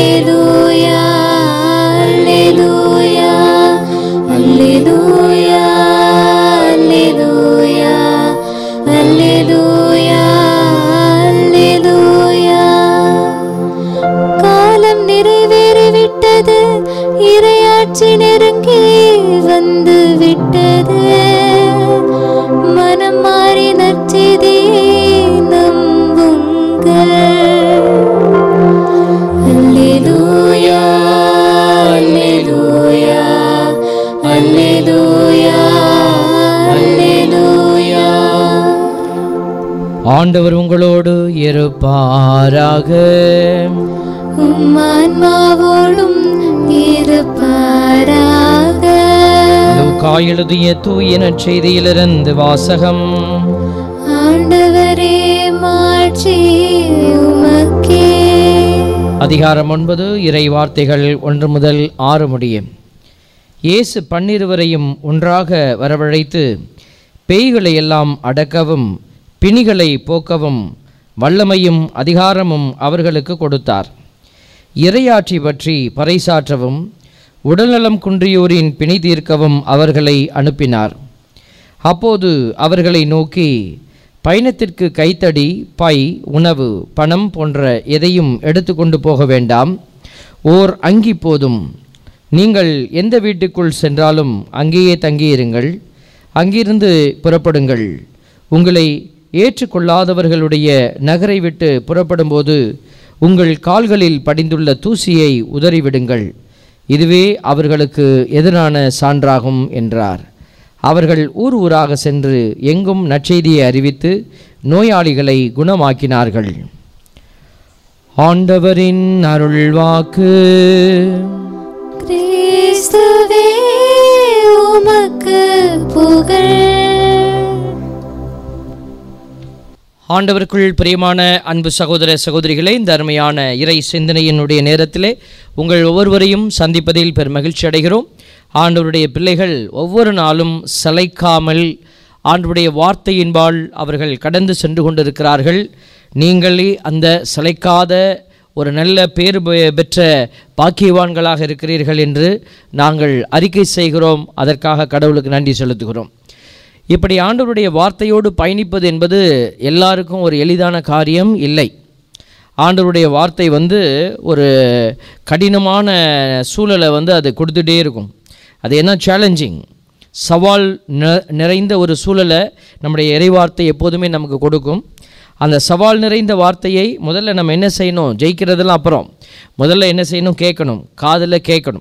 அல்லேலூயா அல்லேலூயா அல்லேலூயா அல்லேலூயா அல்லேலூயா அல்லேலூயா காலம் நிறைவேறிவிட்டது இரையாட்சி நெருங்கி வந்து விட்டது மனம் மாறி நற்செய்தியை நம்புங்கள் அல்லேலூயா அல்லேலூயா அல்லேலூயா அல்லேலூயா ஆண்டவர் உங்களோடு இருப்பாராக உம் ஆன்மாவோடும் இருப்பாராக லூக்கா எழுதிய தூய நற்செய்தியிலிருந்து வாசகம் ஆண்டவரே மாட்சி உமக்கே அதிகாரம் ஒன்பது இறை வார்த்தைகள் ஒன்று முதல் ஆறு முடியும் இயேசு பன்னிருவரையும் ஒன்றாக வரவழைத்து பேய்களை எல்லாம் அடக்கவும் பிணிகளை போக்கவும் வல்லமையும் அதிகாரமும் அவர்களுக்கு கொடுத்தார் இறையாட்சி பற்றி பறைசாற்றவும் உடல்நலம் குன்றியோரின் பிணி தீர்க்கவும் அவர்களை அனுப்பினார் அப்போது அவர்களை நோக்கி பயணத்திற்கு கைத்தடி பை உணவு பணம் போன்ற எதையும் எடுத்துக்கொண்டு போக வேண்டாம் ஓர் அங்கி போதும் நீங்கள் எந்த வீட்டுக்குள் சென்றாலும் அங்கேயே தங்கியிருங்கள் அங்கிருந்து புறப்படுங்கள் உங்களை ஏற்றுக்கொள்ளாதவர்களுடைய நகரை விட்டு புறப்படும்போது உங்கள் கால்களில் படிந்துள்ள தூசியை உதறிவிடுங்கள் இதுவே அவர்களுக்கு எதிரான சான்றாகும் என்றார் அவர்கள் ஊர் ஊராக சென்று எங்கும் நற்செய்தியை அறிவித்து நோயாளிகளை குணமாக்கினார்கள் ஆண்டவரின் அருள்வாக்கு கிறிஸ்துவே உமக்கு புகழ் ஆண்டவருக்குள் பிரியமான அன்பு சகோதர சகோதரிகளே இந்த அருமையான இறை சிந்தனையினுடைய நேரத்திலே உங்கள் ஒவ்வொருவரையும் சந்திப்பதில் பெரும் மகிழ்ச்சி அடைகிறோம் ஆண்டவருடைய பிள்ளைகள் ஒவ்வொரு நாளும் சளைக்காமல் ஆண்டவருடைய வார்த்தையின்பால் அவர்கள் கடந்து சென்று கொண்டிருக்கிறார்கள் நீங்களே அந்த சளைக்காத ஒரு நல்ல பேர் பெ- பெற்ற பாக்கியவான்களாக இருக்கிறீர்கள் என்று நாங்கள் அறிக்கை செய்கிறோம் அதற்காக கடவுளுக்கு நன்றி செலுத்துகிறோம் இப்படி ஆண்டவருடைய வார்த்தையோடு பயணிப்பது என்பது எல்லாருக்கும் ஒரு எளிதான காரியம் இல்லை ஆண்டவருடைய வார்த்தை வந்து ஒரு கடினமான சூழலை வந்து அது கொடுத்துட்டே இருக்கும் அது என்ன சேலஞ்சிங் சவால் நி- நிறைந்த ஒரு சூழலை நம்முடைய இறைவார்த்தை எப்போதுமே நமக்கு கொடுக்கும் அந்த சவால் நிறைந்த வார்த்தையை முதல்ல நம்ம என்ன செய்யணும் ஜெயிக்கிறதெல்லாம் அப்புறம் முதல்ல என்ன செய்யணும் கேட்கணும் காதில் கேட்கணும்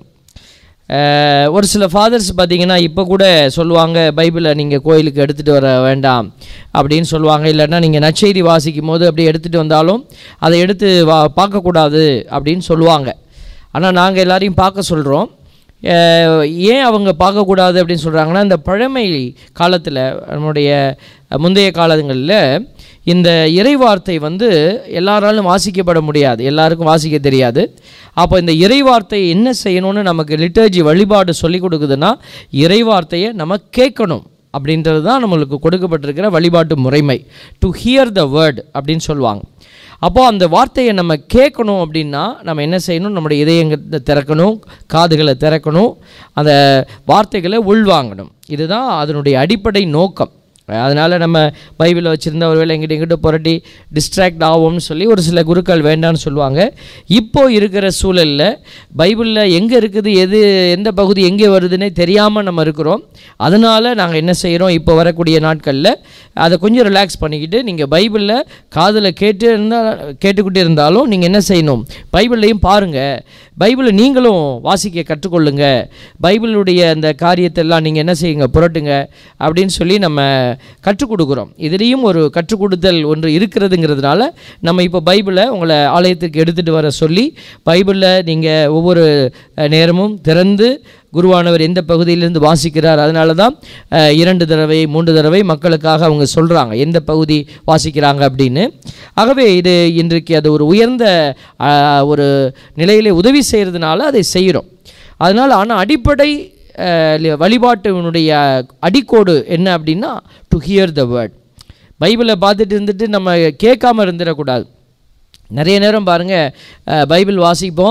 அஹ், ஒரு சில ஃபாதர்ஸ் பார்த்தீங்கன்னா இப்போ கூட சொல்லுவாங்க பைபிளை நீங்கள் கோயிலுக்கு எடுத்துகிட்டு வர வேண்டாம் அப்படின்னு சொல்லுவாங்க இல்லைன்னா நீங்கள் நற்செய்தி வாசிக்கும் போது அப்படி எடுத்துகிட்டு வந்தாலும் அதை எடுத்து வா பார்க்கக்கூடாது அப்படின்னு சொல்லுவாங்க ஆனால் நாங்கள் எல்லாரையும் பார்க்க சொல்கிறோம் ஏன் அவங்க பார்க்கக்கூடாது அப்படின்னு சொல்கிறாங்கன்னா இந்த பழமை காலத்தில் நம்முடைய முந்தைய காலங்களில் இந்த இறைவார்த்தை வந்து எல்லாராலும் வாசிக்கப்பட முடியாது எல்லாருக்கும் வாசிக்க தெரியாது அப்போ இந்த இறைவார்த்தை என்ன செய்யணும்னு நமக்கு லிட்டர்ஜி வழிபாடு சொல்லி கொடுக்குதுன்னா இறைவார்த்தையை நம்ம கேட்கணும் அப்படின்றது தான் நம்மளுக்கு கொடுக்கப்பட்டிருக்கிற வழிபாட்டு முறைமை டு ஹியர் த வேர்ட் அப்படின்னு சொல்லுவாங்க அப்போது அந்த வார்த்தையை நம்ம கேட்கணும் அப்படின்னா நம்ம என்ன செய்யணும் நம்முடைய இதயங்களை திறக்கணும் காதுகளை திறக்கணும் அந்த வார்த்தைகளை உள்வாங்கணும் இதுதான் அதனுடைய அடிப்படை நோக்கம் அதனால் நம்ம பைபிளை வச்சுருந்தா ஒருவேளை எங்கிட்ட எங்கிட்ட புரட்டி டிஸ்ட்ராக்ட் ஆகும்னு சொல்லி ஒரு சில குருக்கள் வேண்டாம்னு சொல்லுவாங்க இப்போ இருக்கிற சூழலில் பைபிளில் எங்கே இருக்குது எது எந்த பகுதி எங்கே வருதுன்னே தெரியாமல் நம்ம இருக்கிறோம் அதனால் நாங்கள் என்ன செய்கிறோம் இப்போ வரக்கூடிய நாட்களில் அதை கொஞ்சம் ரிலாக்ஸ் பண்ணிக்கிட்டு நீங்கள் பைபிளில் காதில் கேட்டு இருந்தால் கேட்டுக்கிட்டு இருந்தாலும் நீங்கள் என்ன செய்யணும் பைபிளையும் பாருங்கள் பைபிளை நீங்களும் வாசிக்க கற்றுக்கொள்ளுங்க பைபிளுடைய அந்த காரியத்தெல்லாம் நீங்கள் என்ன செய்யுங்க புரட்டுங்க அப்படின்னு சொல்லி நம்ம கற்றுக் கொடுக்குறோம் இதுலேயும் ஒரு கற்றுக் கொடுத்தல் ஒன்று இருக்கிறதுங்கிறதுனால நம்ம இப்போ பைபிளை உங்களை ஆலயத்துக்கு எடுத்துகிட்டு வர சொல்லி பைபிளில் நீங்கள் ஒவ்வொரு அஹ், நேரமும் திறந்து குருவானவர் எந்த பகுதியிலிருந்து வாசிக்கிறார் அதனால தான் அஹ், இரண்டு தடவை மூன்று தடவை மக்களுக்காக அவங்க சொல்கிறாங்க எந்த பகுதி வாசிக்கிறாங்க அப்படின்னு ஆகவே இது இன்றைக்கு அது ஒரு உயர்ந்த அஹ், ஒரு நிலையிலே உதவி செய்கிறதுனால அதை செய்கிறோம் அதனால் ஆனால் அடிப்படை அஹ், லி- வழிபாட்டினுடைய அடிக்கோடு என்ன அப்படின்னா டு ஹியர் த வேர்ட் பைபிளை பார்த்துட்டு இருந்துட்டு நம்ம கேட்காம இருந்துடக்கூடாது நிறைய நேரம் பாருங்கள் பைபிள் வாசிப்போம்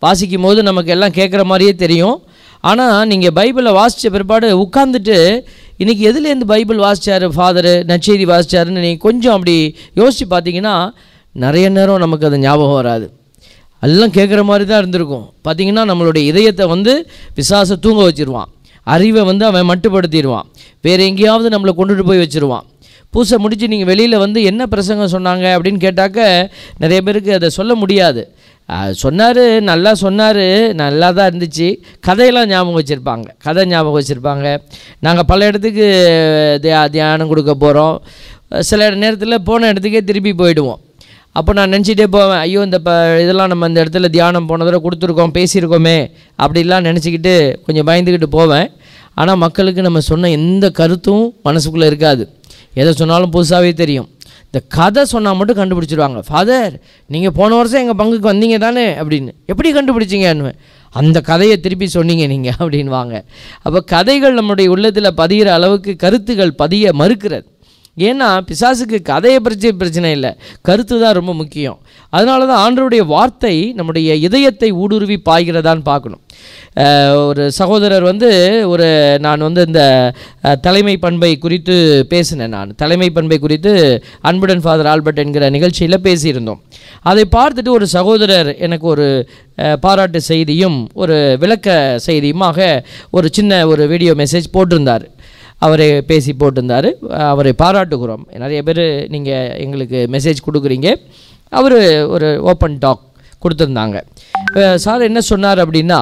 வாசிக்கும் போது நமக்கு எல்லாம் கேட்குற மாதிரியே தெரியும் ஆனால் நீங்கள் பைபிளை வாசித்த பிற்பாடு உட்காந்துட்டு இன்றைக்கி எதுலேருந்து பைபிள் வாசித்தார் ஃபாதரு நச்செய்தி வாசித்தாருன்னு நீங்கள் கொஞ்சம் அப்படி யோசித்து பார்த்தீங்கன்னா நிறைய நேரம் நமக்கு அது ஞாபகம் வராது எல்லாம் கேட்குற மாதிரி தான் இருந்திருக்கும் பார்த்தீங்கன்னா நம்மளுடைய இதயத்தை வந்து பிசாசை தூங்க வச்சிருவான் அறிவை வந்து அவன் மட்டுப்படுத்திடுவான் வேறு எங்கேயாவது நம்மளை கொண்டுட்டு போய் வச்சிருவான் பூசை முடித்து நீங்கள் வெளியில் வந்து என்ன பிரசங்கம் சொன்னாங்க அப்படின்னு கேட்டாக்க நிறைய பேருக்கு அதை சொல்ல முடியாது சொன்னார் நல்லா சொன்னார் நல்லா தான் இருந்துச்சு கதையெல்லாம் ஞாபகம் வச்சுருப்பாங்க கதை ஞாபகம் வச்சுருப்பாங்க நாங்கள் பல இடத்துக்கு தியா- தியானம் கொடுக்க போகிறோம் சில நேரத்தில் போன இடத்துக்கே திருப்பி போயிடுவோம் அப்போ நான் நினச்சிட்டே போவேன் ஐயோ இந்த ப இதெல்லாம் நம்ம இந்த இடத்துல தியானம் போன தடவை கொடுத்துருக்கோம் பேசியிருக்கோமே அப்படிலாம் நினச்சிக்கிட்டு கொஞ்சம் பயந்துக்கிட்டு போவேன் ஆனால் மக்களுக்கு நம்ம சொன்ன எந்த கருத்தும் மனசுக்குள்ளே இருக்காது எதை சொன்னாலும் புதுசாகவே தெரியும் இந்த கதை சொன்னால் மட்டும் கண்டுபிடிச்சிருவாங்க ஃபாதர் நீங்கள் போன வருஷம் எங்கள் பங்குக்கு வந்தீங்க தானே அப்படின்னு எப்படி கண்டுபிடிச்சிங்கன்னு அந்த கதையை திருப்பி சொன்னீங்க நீங்கள் அப்படின்வாங்க அப்போ கதைகள் நம்முடைய உள்ளத்தில் பதிகிற அளவுக்கு கருத்துகள் பதிய மறுக்கிறது ஏன்னா பிசாசுக்கு கதையை பிரச்சனை பிரச்சனை இல்லை கருத்து தான் ரொம்ப முக்கியம் அதனால தான் ஆண்டவருடைய வார்த்தை நம்முடைய இதயத்தை ஊடுருவி பாய்கிறதான்னு பார்க்கணும் அஹ் ஒரு சகோதரர் வந்து ஒரு நான் வந்து இந்த அஹ், தலைமை பண்பை குறித்து பேசினேன் நான் தலைமை பண்பை குறித்து அன்புடன் ஃபாதர் ஆல்பர்ட் என்கிற நிகழ்ச்சியில் பேசியிருந்தோம் அதை பார்த்துட்டு ஒரு சகோதரர் எனக்கு ஒரு அஹ், பாராட்டு செய்தியும் ஒரு விளக்க செய்தியுமாக ஒரு சின்ன ஒரு வீடியோ மெசேஜ் போட்டிருந்தார் அவரை பேசி போட்டிருந்தார் அவரை பாராட்டுகிறோம் நிறைய பேர் நீங்கள் எங்களுக்கு மெசேஜ் கொடுக்குறீங்க அவர் ஒரு ஓப்பன் டாக் கொடுத்துருந்தாங்க அஹ் சார் என்ன சொன்னார் அப்படின்னா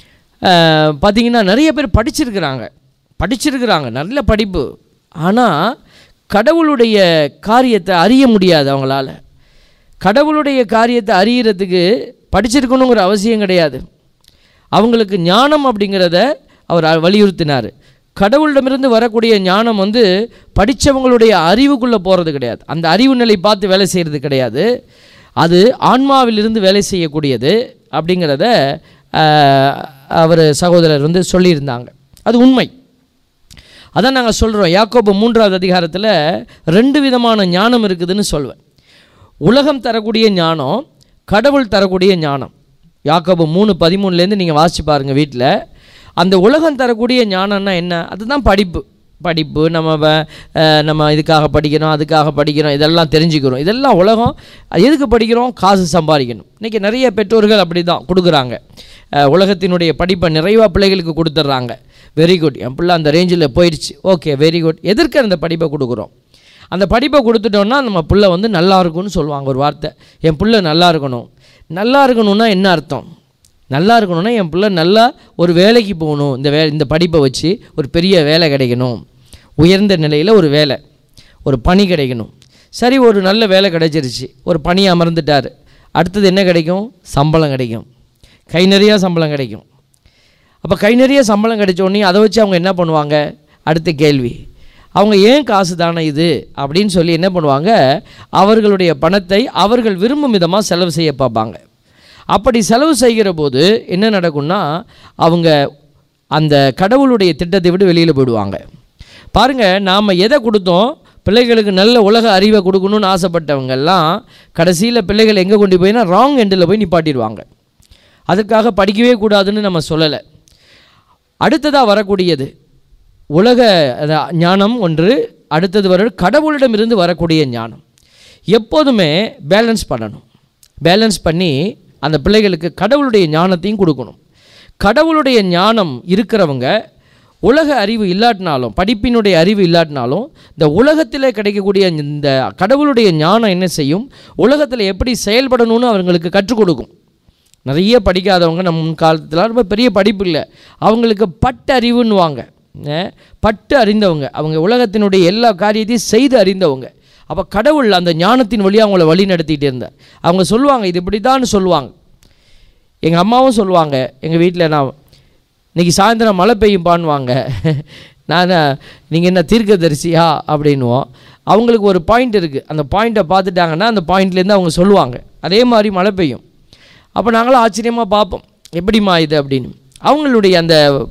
அஹ் பார்த்தீங்கன்னா நிறைய பேர் படிச்சிருக்கிறாங்க படிச்சிருக்கிறாங்க நல்ல படிப்பு ஆனால் கடவுளுடைய காரியத்தை அறிய முடியாது அவங்களால கடவுளுடைய காரியத்தை அறியறதுக்கு படிச்சிருக்கணுங்கிற அவசியம் கிடையாது அவங்களுக்கு ஞானம் அப்படிங்கிறத அவர் அ- வலியுறுத்தினார் கடவுளிடமிருந்து வரக்கூடிய ஞானம் வந்து படித்தவங்களுடைய அறிவுக்குள்ளே போகிறது கிடையாது அந்த அறிவு நிலை பார்த்து வேலை செய்கிறது கிடையாது அது ஆன்மாவிலிருந்து வேலை செய்யக்கூடியது அப்படிங்கிறத அவர் சகோதரர் வந்து சொல்லியிருந்தாங்க அது உண்மை அதான் நாங்கள் சொல்கிறோம் யாக்கோபு மூன்றாவது அதிகாரத்தில் ரெண்டு விதமான ஞானம் இருக்குதுன்னு சொல்வேன் உலகம் தரக்கூடிய ஞானம் கடவுள் தரக்கூடிய ஞானம் யாக்கோபு மூணு பதிமூணுலேருந்து நீங்கள் வாசிச்சு பாருங்கள் வீட்டில் அந்த உலகம் தரக்கூடிய ஞானம்னா என்ன அதுதான் படிப்பு படிப்பு நம்ம வ- அஹ் நம்ம இதுக்காக படிக்கிறோம் அதுக்காக படிக்கிறோம் இதெல்லாம் தெரிஞ்சுக்கிறோம் இதெல்லாம் உலகம் அது எதுக்கு படிக்கிறோம் காசு சம்பாதிக்கணும் இன்றைக்கி நிறைய பெற்றோர்கள் அப்படி தான் கொடுக்குறாங்க அஹ் உலகத்தினுடைய படிப்பை நிறைவாக பிள்ளைகளுக்கு கொடுத்துட்றாங்க வெரி குட் என் பிள்ளை அந்த ரேஞ்சில் போயிடுச்சு ஓகே வெரி குட் எதற்கு அந்த படிப்பை கொடுக்குறோம் அந்த படிப்பை கொடுத்துட்டோம்னா நம்ம பிள்ளை வந்து நல்லா இருக்கும்னு சொல்லுவாங்க ஒரு வார்த்தை என் பிள்ளை நல்லா இருக்கணும் நல்லா இருக்கணும்னா என்ன அர்த்தம் நல்லா இருக்கணும்னா என் பிள்ளை நல்லா ஒரு வேலைக்கு போகணும் இந்த வே இந்த படிப்பை வச்சு ஒரு பெரிய வேலை கிடைக்கணும் உயர்ந்த நிலையில் ஒரு வேலை ஒரு பணி கிடைக்கணும் சரி ஒரு நல்ல வேலை கிடைச்சிருச்சு ஒரு பணி அமர்ந்துட்டார் அடுத்தது என்ன கிடைக்கும் சம்பளம் கிடைக்கும் கை நிறையா சம்பளம் கிடைக்கும் அப்போ கை நிறைய சம்பளம் கிடைச்ச உடனே அதை வச்சு அவங்க என்ன பண்ணுவாங்க அடுத்த கேள்வி அவங்க ஏன் காசு தானே இது அப்படின்னு சொல்லி என்ன பண்ணுவாங்க அவர்களுடைய பணத்தை அவர்கள் விரும்பும் விதமாக செலவு செய்ய பார்ப்பாங்க அப்படி செலவு செய்கிற போது என்ன நடக்கும்னா அவங்க அந்த கடவுளுடைய திட்டத்தை விட்டு வெளியில் போயிடுவாங்க பாருங்கள் நாம் எதை கொடுத்தோம் பிள்ளைகளுக்கு நல்ல உலக அறிவை கொடுக்கணும்னு ஆசைப்பட்டவங்கெல்லாம் கடைசியில் பிள்ளைகள் எங்கே கொண்டு போயினா ராங் எண்டில் போய் நிப்பாட்டிடுவாங்க அதுக்காக படிக்கவே கூடாதுன்னு நம்ம சொல்லலை அடுத்ததாக வரக்கூடியது உலக அத- ஞானம் ஒன்று அடுத்தது வர கடவுளிடமிருந்து வரக்கூடிய ஞானம் எப்போதுமே பேலன்ஸ் பண்ணணும் பேலன்ஸ் பண்ணி அந்த பிள்ளைகளுக்கு கடவுளுடைய ஞானத்தையும் கொடுக்கணும் கடவுளுடைய ஞானம் இருக்கிறவங்க உலக அறிவு இல்லாட்டினாலும் படிப்பினுடைய அறிவு இல்லாட்டினாலும் இந்த உலகத்தில் கிடைக்கக்கூடிய இந்த கடவுளுடைய ஞானம் என்ன செய்யும் உலகத்தில் எப்படி செயல்படணும்னு அவங்களுக்கு கற்றுக் கொடுக்கும் நிறைய படிக்காதவங்க நம்ம முன் காலத்தில் ரொம்ப பெரிய படிப்பு இல்லை அவங்களுக்கு பட்டறிவுன்னுவாங்க அஹ், பட்டு அறிந்தவங்க அவங்க உலகத்தினுடைய எல்லா காரியத்தையும் செய்து அறிந்தவங்க அப்போ கடவுள் அந்த ஞானத்தின் வழியாக அவங்கள வழி நடத்திட்டு இருந்தார் அவங்க சொல்லுவாங்க இது இப்படி சொல்லுவாங்க எங்கள் அம்மாவும் சொல்லுவாங்க எங்கள் வீட்டில் நான் இன்னைக்கு சாயந்தரம் மழை பெய்யும்பான்னுவாங்க நான் நீங்கள் என்ன தீர்க்கதரிசியா அப்படின்னுவோம் அவங்களுக்கு ஒரு பாயிண்ட் இருக்குது அந்த பாயிண்ட்டை பார்த்துட்டாங்கன்னா அந்த பாயிண்ட்லேருந்து அவங்க சொல்லுவாங்க அதே மாதிரி மழை பெய்யும் அப்போ நாங்களும் ஆச்சரியமாக பார்ப்போம் எப்படிம்மா இது அப்படின்னு அவங்களுடைய அந்த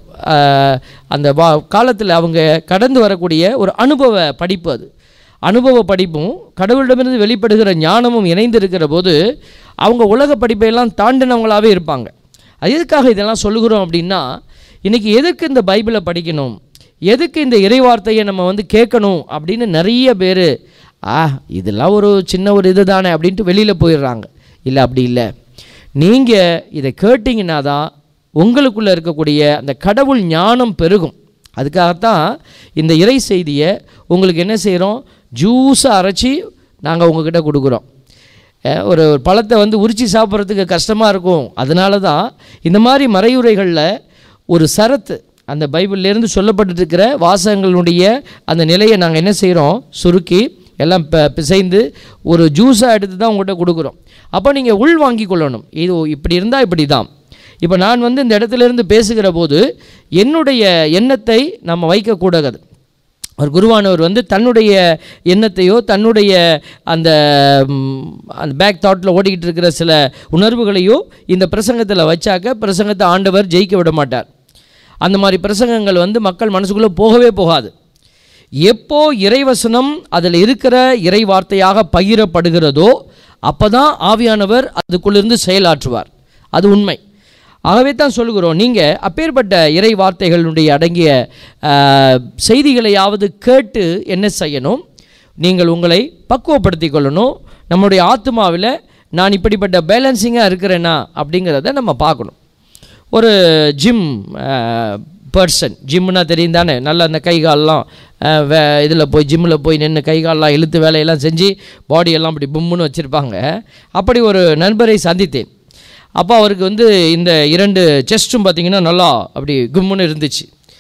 ஆஹ், அந்த வா காலத்தில் அவங்க கடந்து வரக்கூடிய ஒரு அனுபவ படிப்பு அது அனுபவ படிப்பும் கடவுளிடமிருந்து வெளிப்படுகிற ஞானமும் இணைந்து இருக்கிற போது அவங்க உலக படிப்பையெல்லாம் தாண்டினவங்களாகவே இருப்பாங்க அது எதுக்காக இதெல்லாம் சொல்லுகிறோம் அப்படின்னா இன்றைக்கி எதுக்கு இந்த பைபிளை படிக்கணும் எதுக்கு இந்த இறைவார்த்தையை நம்ம வந்து கேட்கணும் அப்படின்னு நிறைய பேர் ஆ இதெல்லாம் ஒரு சின்ன ஒரு இது தானே அப்படின்ட்டு வெளியில் போயிடுறாங்க இல்லை அப்படி இல்லை நீங்கள் இதை கேட்டிங்கன்னா தான் உங்களுக்குள்ளே இருக்கக்கூடிய அந்த கடவுள் ஞானம் பெருகும் அதுக்காகத்தான் இந்த இறை செய்தியை உங்களுக்கு என்ன செய்கிறோம் ஜூஸை அரைச்சி நாங்கள் உங்ககிட்ட கொடுக்குறோம் அஹ் ஒரு ஒரு பழத்தை வந்து உரிச்சு சாப்பிட்றதுக்கு கஷ்டமாக இருக்கும் அதனால தான் இந்த மாதிரி மறையுரைகளில் ஒரு சரத்து அந்த பைபிள்லேருந்து சொல்லப்பட்டு இருக்கிற வாசகங்களுடைய அந்த நிலையை நாங்கள் என்ன செய்கிறோம் சுருக்கி எல்லாம் ப பிசைந்து ஒரு ஜூஸாக எடுத்து தான் உங்கள்கிட்ட கொடுக்குறோம் அப்போ நீங்கள் உள் வாங்கி கொள்ளணும் இது இப்படி இருந்தால் இப்படி தான் இப்போ நான் வந்து இந்த இடத்துல இருந்து பேசுகிற போது என்னுடைய எண்ணத்தை நம்ம வைக்கக்கூடாது ஒரு குருவானவர் வந்து தன்னுடைய எண்ணத்தையோ தன்னுடைய அந்த ம், அந்த பேக் தாட்டில் ஓடிக்கிட்டு இருக்கிற சில உணர்வுகளையோ இந்த பிரசங்கத்தில் வச்சாக்க பிரசங்கத்தை ஆண்டவர் ஜெயிக்க விட மாட்டார் அந்த மாதிரி பிரசங்கங்கள் வந்து மக்கள் மனசுக்குள்ளே போகவே போகாது எப்போ இறைவசனம் அதில் இருக்கிற இறை வார்த்தையாக பகிரப்படுகிறதோ அப்போ தான் ஆவியானவர் அதுக்குள்ளிருந்து செயலாற்றுவார் அது உண்மை ஆகவே தான் சொல்லுகிறோம் நீங்கள் அப்பேற்பட்ட இறை வார்த்தைகளுடைய அடங்கிய ஆஹ், செய்திகளையாவது கேட்டு என்ன செய்யணும் நீங்கள் உங்களை பக்குவப்படுத்திக் கொள்ளணும் நம்முடைய ஆத்மாவில் நான் இப்படிப்பட்ட பேலன்சிங்காக இருக்கிறேனா அப்படிங்கிறத நம்ம பார்க்கணும் ஒரு ஜிம் பர்சன் ஜிம்னா தெரியும் தானே நல்லா அந்த கை கால்லாம் அஹ், வே இதில் போய் ஜிம்மில் போய் நின்று கை கால்லாம் இழுத்து வேலையெல்லாம் செஞ்சு பாடியெல்லாம் அப்படி பும்முன்னு வச்சுருப்பாங்க அப்படி ஒரு நண்பரை சந்தித்தேன் அப்போ அவருக்கு வந்து இந்த இரண்டு செஸ்ட்டும் பார்த்தீங்கன்னா நல்லா அப்படி கும்முன்னு இருந்துச்சு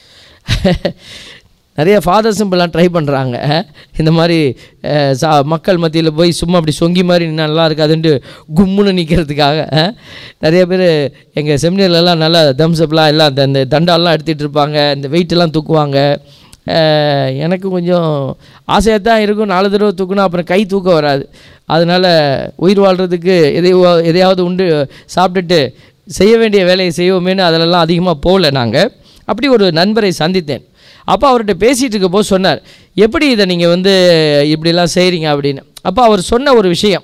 நிறைய ஃபாதர் சிம்பிளாக ட்ரை பண்ணுறாங்க இந்த மாதிரி அஹ், சா மக்கள் மத்தியில் போய் சும்மா அப்படி சொங்கி மாதிரி நின்னா நல்லா இருக்காதுன்ட்டு கும்முன்னு நிற்கிறதுக்காக நிறைய பேர் எங்கள் செமினர்லலாம் நல்லா தம்ஸ்அப்லாம் எல்லாம் அந்த அந்த தண்டாலாம் எடுத்துகிட்டு இருப்பாங்க இந்த வெயிட்டெல்லாம் தூக்குவாங்க அஹ், எனக்கு கொஞ்சம் ஆசையாக தான் இருக்கும் நாலு தடவை தூக்கணும் அப்புறம் கை தூக்க வராது அதனால் உயிர் வாழ்கிறதுக்கு எதையோ எதையாவது உண்டு சாப்பிட்டுட்டு செய்ய வேண்டிய வேலையை செய்வோமேன்னு அதிலெல்லாம் அதிகமாக போகல நாங்கள் அப்படி ஒரு நண்பரை சந்தித்தேன் அப்போ அவர்கிட்ட பேசிகிட்டு இருக்க போது சொன்னார் எப்படி இதை நீங்கள் வந்து இப்படிலாம் செய்கிறீங்க அப்படின்னு அப்போ அவர் சொன்ன ஒரு விஷயம்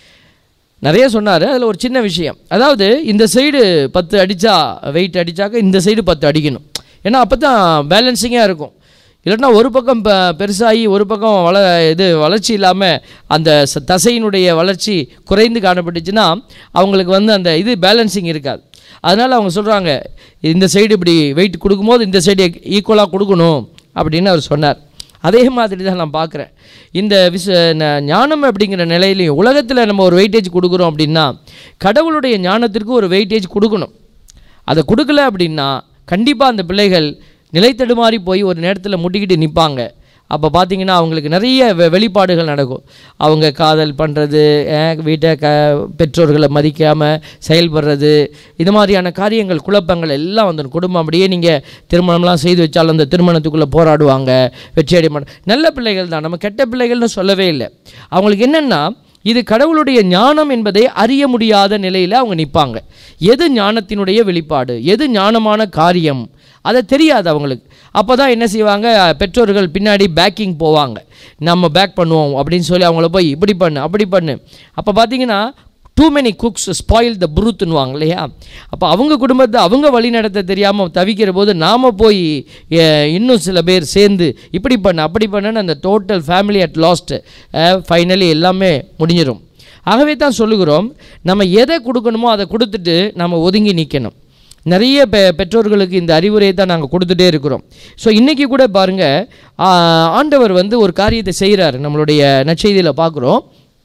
நிறைய சொன்னார் அதில் ஒரு சின்ன விஷயம் அதாவது இந்த சைடு பத்து அடித்தா வெயிட் அடித்தாக்க இந்த சைடு பத்து அடிக்கணும் ஏன்னா அப்போ தான் பேலன்சிங்காக இருக்கும் இல்லைன்னா ஒரு பக்கம் ப பெருசாகி ஒரு பக்கம் வள இது வளர்ச்சி இல்லாமல் அந்த ச- தசையினுடைய வளர்ச்சி குறைந்து காணப்பட்டுச்சுன்னா அவங்களுக்கு வந்து அந்த இது பேலன்சிங் இருக்காது அதனால் அவங்க சொல்கிறாங்க இந்த சைடு இப்படி வெயிட் கொடுக்கும்போது இந்த சைடு ஈக்குவலாக கொடுக்கணும் அப்படின்னு அவர் சொன்னார் அதே மாதிரி தான் நான் பார்க்குறேன் இந்த விச ந- ஞானம் அப்படிங்கிற நிலையிலையும் உலகத்தில் நம்ம ஒரு வெயிட்டேஜ் கொடுக்குறோம் அப்படின்னா கடவுளுடைய ஞானத்திற்கு ஒரு வெயிட்டேஜ் கொடுக்கணும் அதை கொடுக்கல அப்படின்னா கண்டிப்பாக அந்த பிள்ளைகள் நிலைத்தடுமாறி போய் ஒரு நேரத்தில் முட்டிக்கிட்டு நிற்பாங்க அப்போ பார்த்தீங்கன்னா அவங்களுக்கு நிறைய வெ வெளிப்பாடுகள் நடக்கும் அவங்க காதல் பண்ணுறது வீட்டை க பெற்றோர்களை மதிக்காமல் செயல்படுறது இது மாதிரியான காரியங்கள் குழப்பங்கள் எல்லாம் வந்துடும் குடும்பம் அப்படியே நீங்கள் திருமணம்லாம் செய்து வச்சாலும் அந்த திருமணத்துக்குள்ளே போராடுவாங்க வெற்றி அடைய மாட்டாங்க நல்ல பிள்ளைகள் தான் நம்ம கெட்ட பிள்ளைகள்னு சொல்லவே இல்லை அவங்களுக்கு என்னென்னா இது கடவுளுடைய ஞானம் என்பதை அறிய முடியாத நிலையில் அவங்க நிற்பாங்க எது ஞானத்தினுடைய வெளிப்பாடு எது ஞானமான காரியம் அதை தெரியாது அவங்களுக்கு அப்போ தான் என்ன செய்வாங்க பெற்றோர்கள் பின்னாடி பேக்கிங் போவாங்க நம்ம பேக் பண்ணுவோம் அப்படின்னு சொல்லி அவங்கள போய் இப்படி பண்ணு அப்படி பண்ணு அப்போ பார்த்தீங்கன்னா too many cooks spoil the புருத்துன்னுவாங்க இல்லையா அப்போ அவங்க குடும்பத்தை அவங்க வழி நடத்த தெரியாமல் தவிக்கிற போது நாம் போய் அஹ், இன்னும் சில பேர் சேர்ந்து இப்படி பண்ணு அப்படி பண்ணுன்னு அந்த total family at last finally எல்லாமே முடிஞ்சிடும் ஆகவே தான் சொல்லுகிறோம் நம்ம எதை கொடுக்கணுமோ அதை கொடுத்துட்டு நம்ம ஒதுங்கி நிற்கணும் நிறைய பெ பெற்றோர்களுக்கு இந்த அறிவுரையை தான் நாங்கள் கொடுத்துட்டே இருக்கிறோம் ஸோ இன்றைக்கி கூட பாருங்கள் ஆண்டவர் வந்து ஒரு காரியத்தை செய்கிறாரு நம்மளுடைய நற்செய்தியில் பார்க்குறோம்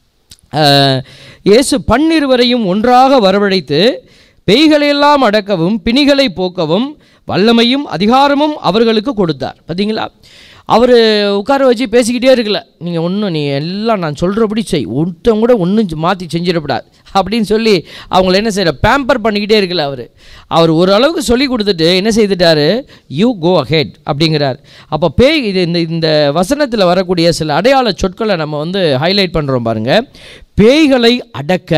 ஆஹ், இயேசு பன்னிருவரையும் ஒன்றாக வரவழைத்து பேய்களையெல்லாம் அடக்கவும் பிணிகளை போக்கவும் வல்லமையும் அதிகாரமும் அவர்களுக்கு கொடுத்தார் பார்த்தீங்களா அவர் உட்கார வச்சு பேசிக்கிட்டே இருக்கல நீங்கள் ஒன்றும் நீ எல்லாம் நான் சொல்கிறபடி செய் ஒருத்தன் கூட ஒன்றும் மாற்றி செஞ்சிடக்கூடாது அப்படின்னு சொல்லி அவங்கள என்ன செய்யற பேம்பர் பண்ணிக்கிட்டே இருக்கல அவர் அவர் ஓரளவுக்கு சொல்லி கொடுத்துட்டு என்ன செய்துட்டாரு யூ கோ அஹெட் அப்படிங்கிறார் அப்போ பேய் இது இந்த இந்த வசனத்தில் வரக்கூடிய சில அடையாள சொற்களை நம்ம வந்து ஹைலைட் பண்ணுறோம் பாருங்க பேய்களை அடக்க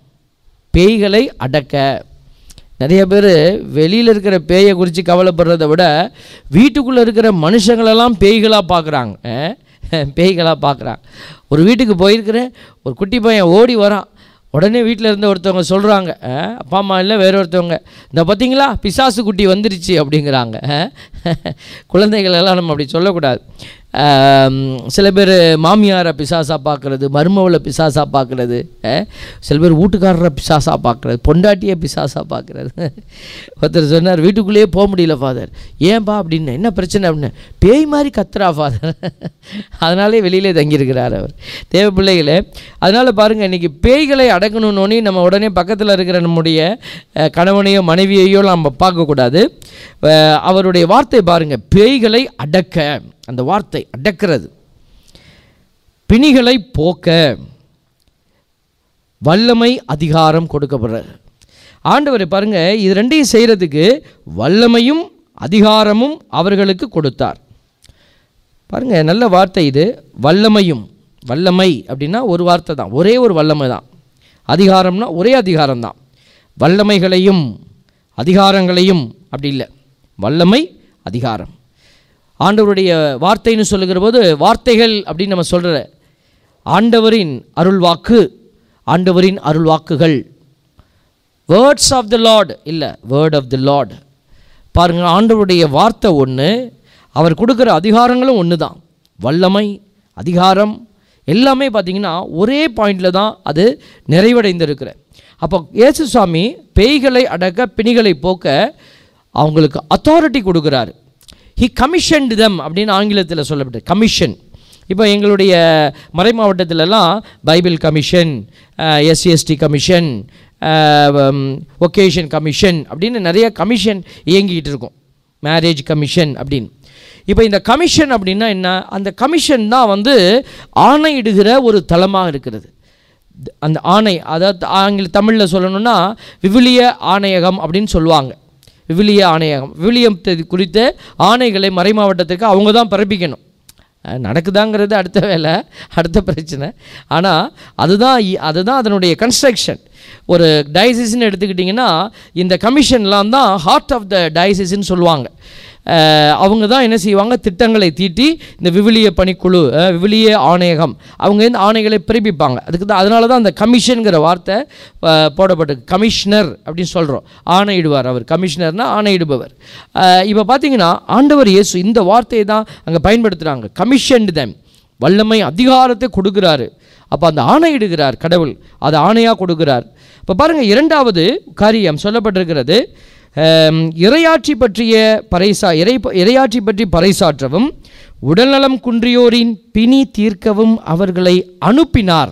பேய்களை அடக்க நிறைய பேர் வெளியில் இருக்கிற பேயை குறித்து கவலைப்படுறத விட வீட்டுக்குள்ளே இருக்கிற மனுஷங்களெல்லாம் பேய்களாக பார்க்குறாங்க பேய்களாக பார்க்குறாங்க ஒரு வீட்டுக்கு போயிருக்கிறேன் ஒரு குட்டி பையன் ஓடி வரான் உடனே வீட்டில் இருந்த ஒருத்தவங்க சொல்கிறாங்க அப்பா அம்மா இல்லை வேற ஒருத்தவங்க இந்த பார்த்தீங்களா பிசாசு குட்டி வந்துருச்சு அப்படிங்கிறாங்க அஹ். குழந்தைகள் எல்லாம் நம்ம அப்படி சொல்லக்கூடாது ஆம், சில பேர் மாமியாரை பிசாசாக பார்க்குறது மருமவளை பிசாசாக பார்க்குறது சில பேர் வீட்டுக்காரரை பிசாசாக பார்க்குறது பொண்டாட்டியை பிசாசாக பார்க்குறது ஒருத்தர் சொன்னார் வீட்டுக்குள்ளேயே போக முடியல ஃபாதர் ஏன்பா அப்படின்னு என்ன பிரச்சனை அப்படின்னு பேய் மாதிரி கத்துறா ஃபாதர் அதனாலே வெளியிலே தங்கியிருக்கிறார் அவர் தேவ பிள்ளைகளே அதனால் பாருங்கள் இன்றைக்கி பேய்களை அடக்கணுன்னே நம்ம உடனே பக்கத்தில் இருக்கிற நம்முடைய அஹ், கணவனையோ மனைவியையோ நம்ம பார்க்கக்கூடாது அஹ், அவருடைய வார்த்தை பாருங்கள் பேய்களை அடக்க அந்த வார்த்தை அடக்கிறது பிணிகளை போக்க வல்லமை அதிகாரம் கொடுக்கப்படுறது ஆண்டவர் பாருங்க இது ரெண்டையும் செய்கிறதுக்கு வல்லமையும் அதிகாரமும் அவர்களுக்கு கொடுத்தார் பாருங்க நல்ல வார்த்தை இது வல்லமையும் வல்லமை அப்படின்னா ஒரு வார்த்தை தான் ஒரே ஒரு வல்லமை தான் அதிகாரம்னா ஒரே அதிகாரம் தான் வல்லமைகளையும் அதிகாரங்களையும் அப்படி இல்லை வல்லமை அதிகாரம் ஆண்டவருடைய வார்த்தைன்னு சொல்லுகிற போது வார்த்தைகள் அப்படின்னு நம்ம சொல்கிற ஆண்டவரின் அருள்வாக்கு ஆண்டவரின் அருள்வாக்குகள் வேர்ட்ஸ் ஆஃப் த லார்ட் இல்லை வேர்ட் ஆஃப் த லார்ட் பாருங்கள் ஆண்டவருடைய வார்த்தை ஒன்று அவர் கொடுக்குற அதிகாரங்களும் ஒன்று தான் வல்லமை அதிகாரம் எல்லாமே பார்த்தீங்கன்னா ஒரே பாயிண்டில் தான் அது நிறைவடைந்திருக்கிற அப்போ இயேசு சுவாமி பேய்களை அடக்க பிணிகளை போக்க அவங்களுக்கு அத்தாரிட்டி கொடுக்குறாரு ஹி கமிஷன்டு தம் அப்படின்னு ஆங்கிலத்தில் சொல்லப்பட்டு கமிஷன் இப்போ எங்களுடைய மறை மாவட்டத்திலலாம் Bible commission SC ST commission vocation commission அப்படின்னு நிறைய கமிஷன் இயங்கிக்கிட்டு இருக்கும் மேரேஜ் கமிஷன் அப்படின்னு இப்போ இந்த கமிஷன் அப்படின்னா என்ன அந்த கமிஷன் தான் வந்து ஆணையிடுகிற ஒரு தளமாக இருக்கிறது அந்த ஆணை அதாவது ஆங்கில தமிழில் சொல்லணும்னா விவிலிய ஆணையகம் அப்படின்னு சொல்லுவாங்க விவிலிய ஆணையகம் விவிலியத்தை குறித்த ஆணைகளை மறை மாவட்டத்துக்கு அவங்க தான் பிறப்பிக்கணும் அஹ் நடக்குதாங்கிறது அடுத்த வேலை அடுத்த பிரச்சனை ஆனால் அதுதான் இ- அதுதான் அதனுடைய கன்ஸ்ட்ரக்ஷன் ஒரு டயசிஸ்ன்னு எடுத்துக்கிட்டிங்கன்னா இந்த கமிஷன்லாம் தான் ஹார்ட் ஆஃப் த டயசிஸ்ன்னு சொல்லுவாங்க அஹ் அவங்க தான் என்ன செய்வாங்க திட்டங்களை தீட்டி இந்த விவிலிய பணிக்குழு அஹ் விவிலிய ஆணையகம் அவங்க இந்த ஆணைகளை பிறப்பிப்பாங்க அதுக்கு தான் அதனால தான் அந்த கமிஷனுங்கிற வார்த்தை அஹ், போடப்பட்டது கமிஷனர் அப்படின்னு சொல்கிறோம் ஆணையிடுவார் அவர் கமிஷனர்னா ஆணையிடுபவர் இப்போ பார்த்தீங்கன்னா ஆண்டவர் இயேசு இந்த வார்த்தையை தான் அங்கே பயன்படுத்துகிறாங்க கமிஷன்டு them வல்லமை அதிகாரத்தை கொடுக்குறாரு அப்போ அந்த ஆணையிடுகிறார் கடவுள் அது ஆணையாக கொடுக்கிறார் இப்போ பாருங்கள் இரண்டாவது காரியம் சொல்லப்பட்டிருக்கிறது ஆம், இறையாட்சி பற்றிய பறைசா இறை இறையாட்சி பற்றி பறைசாற்றவும் உடல்நலம் குன்றியோரின் பிணி தீர்க்கவும் அவர்களை அனுப்பினார்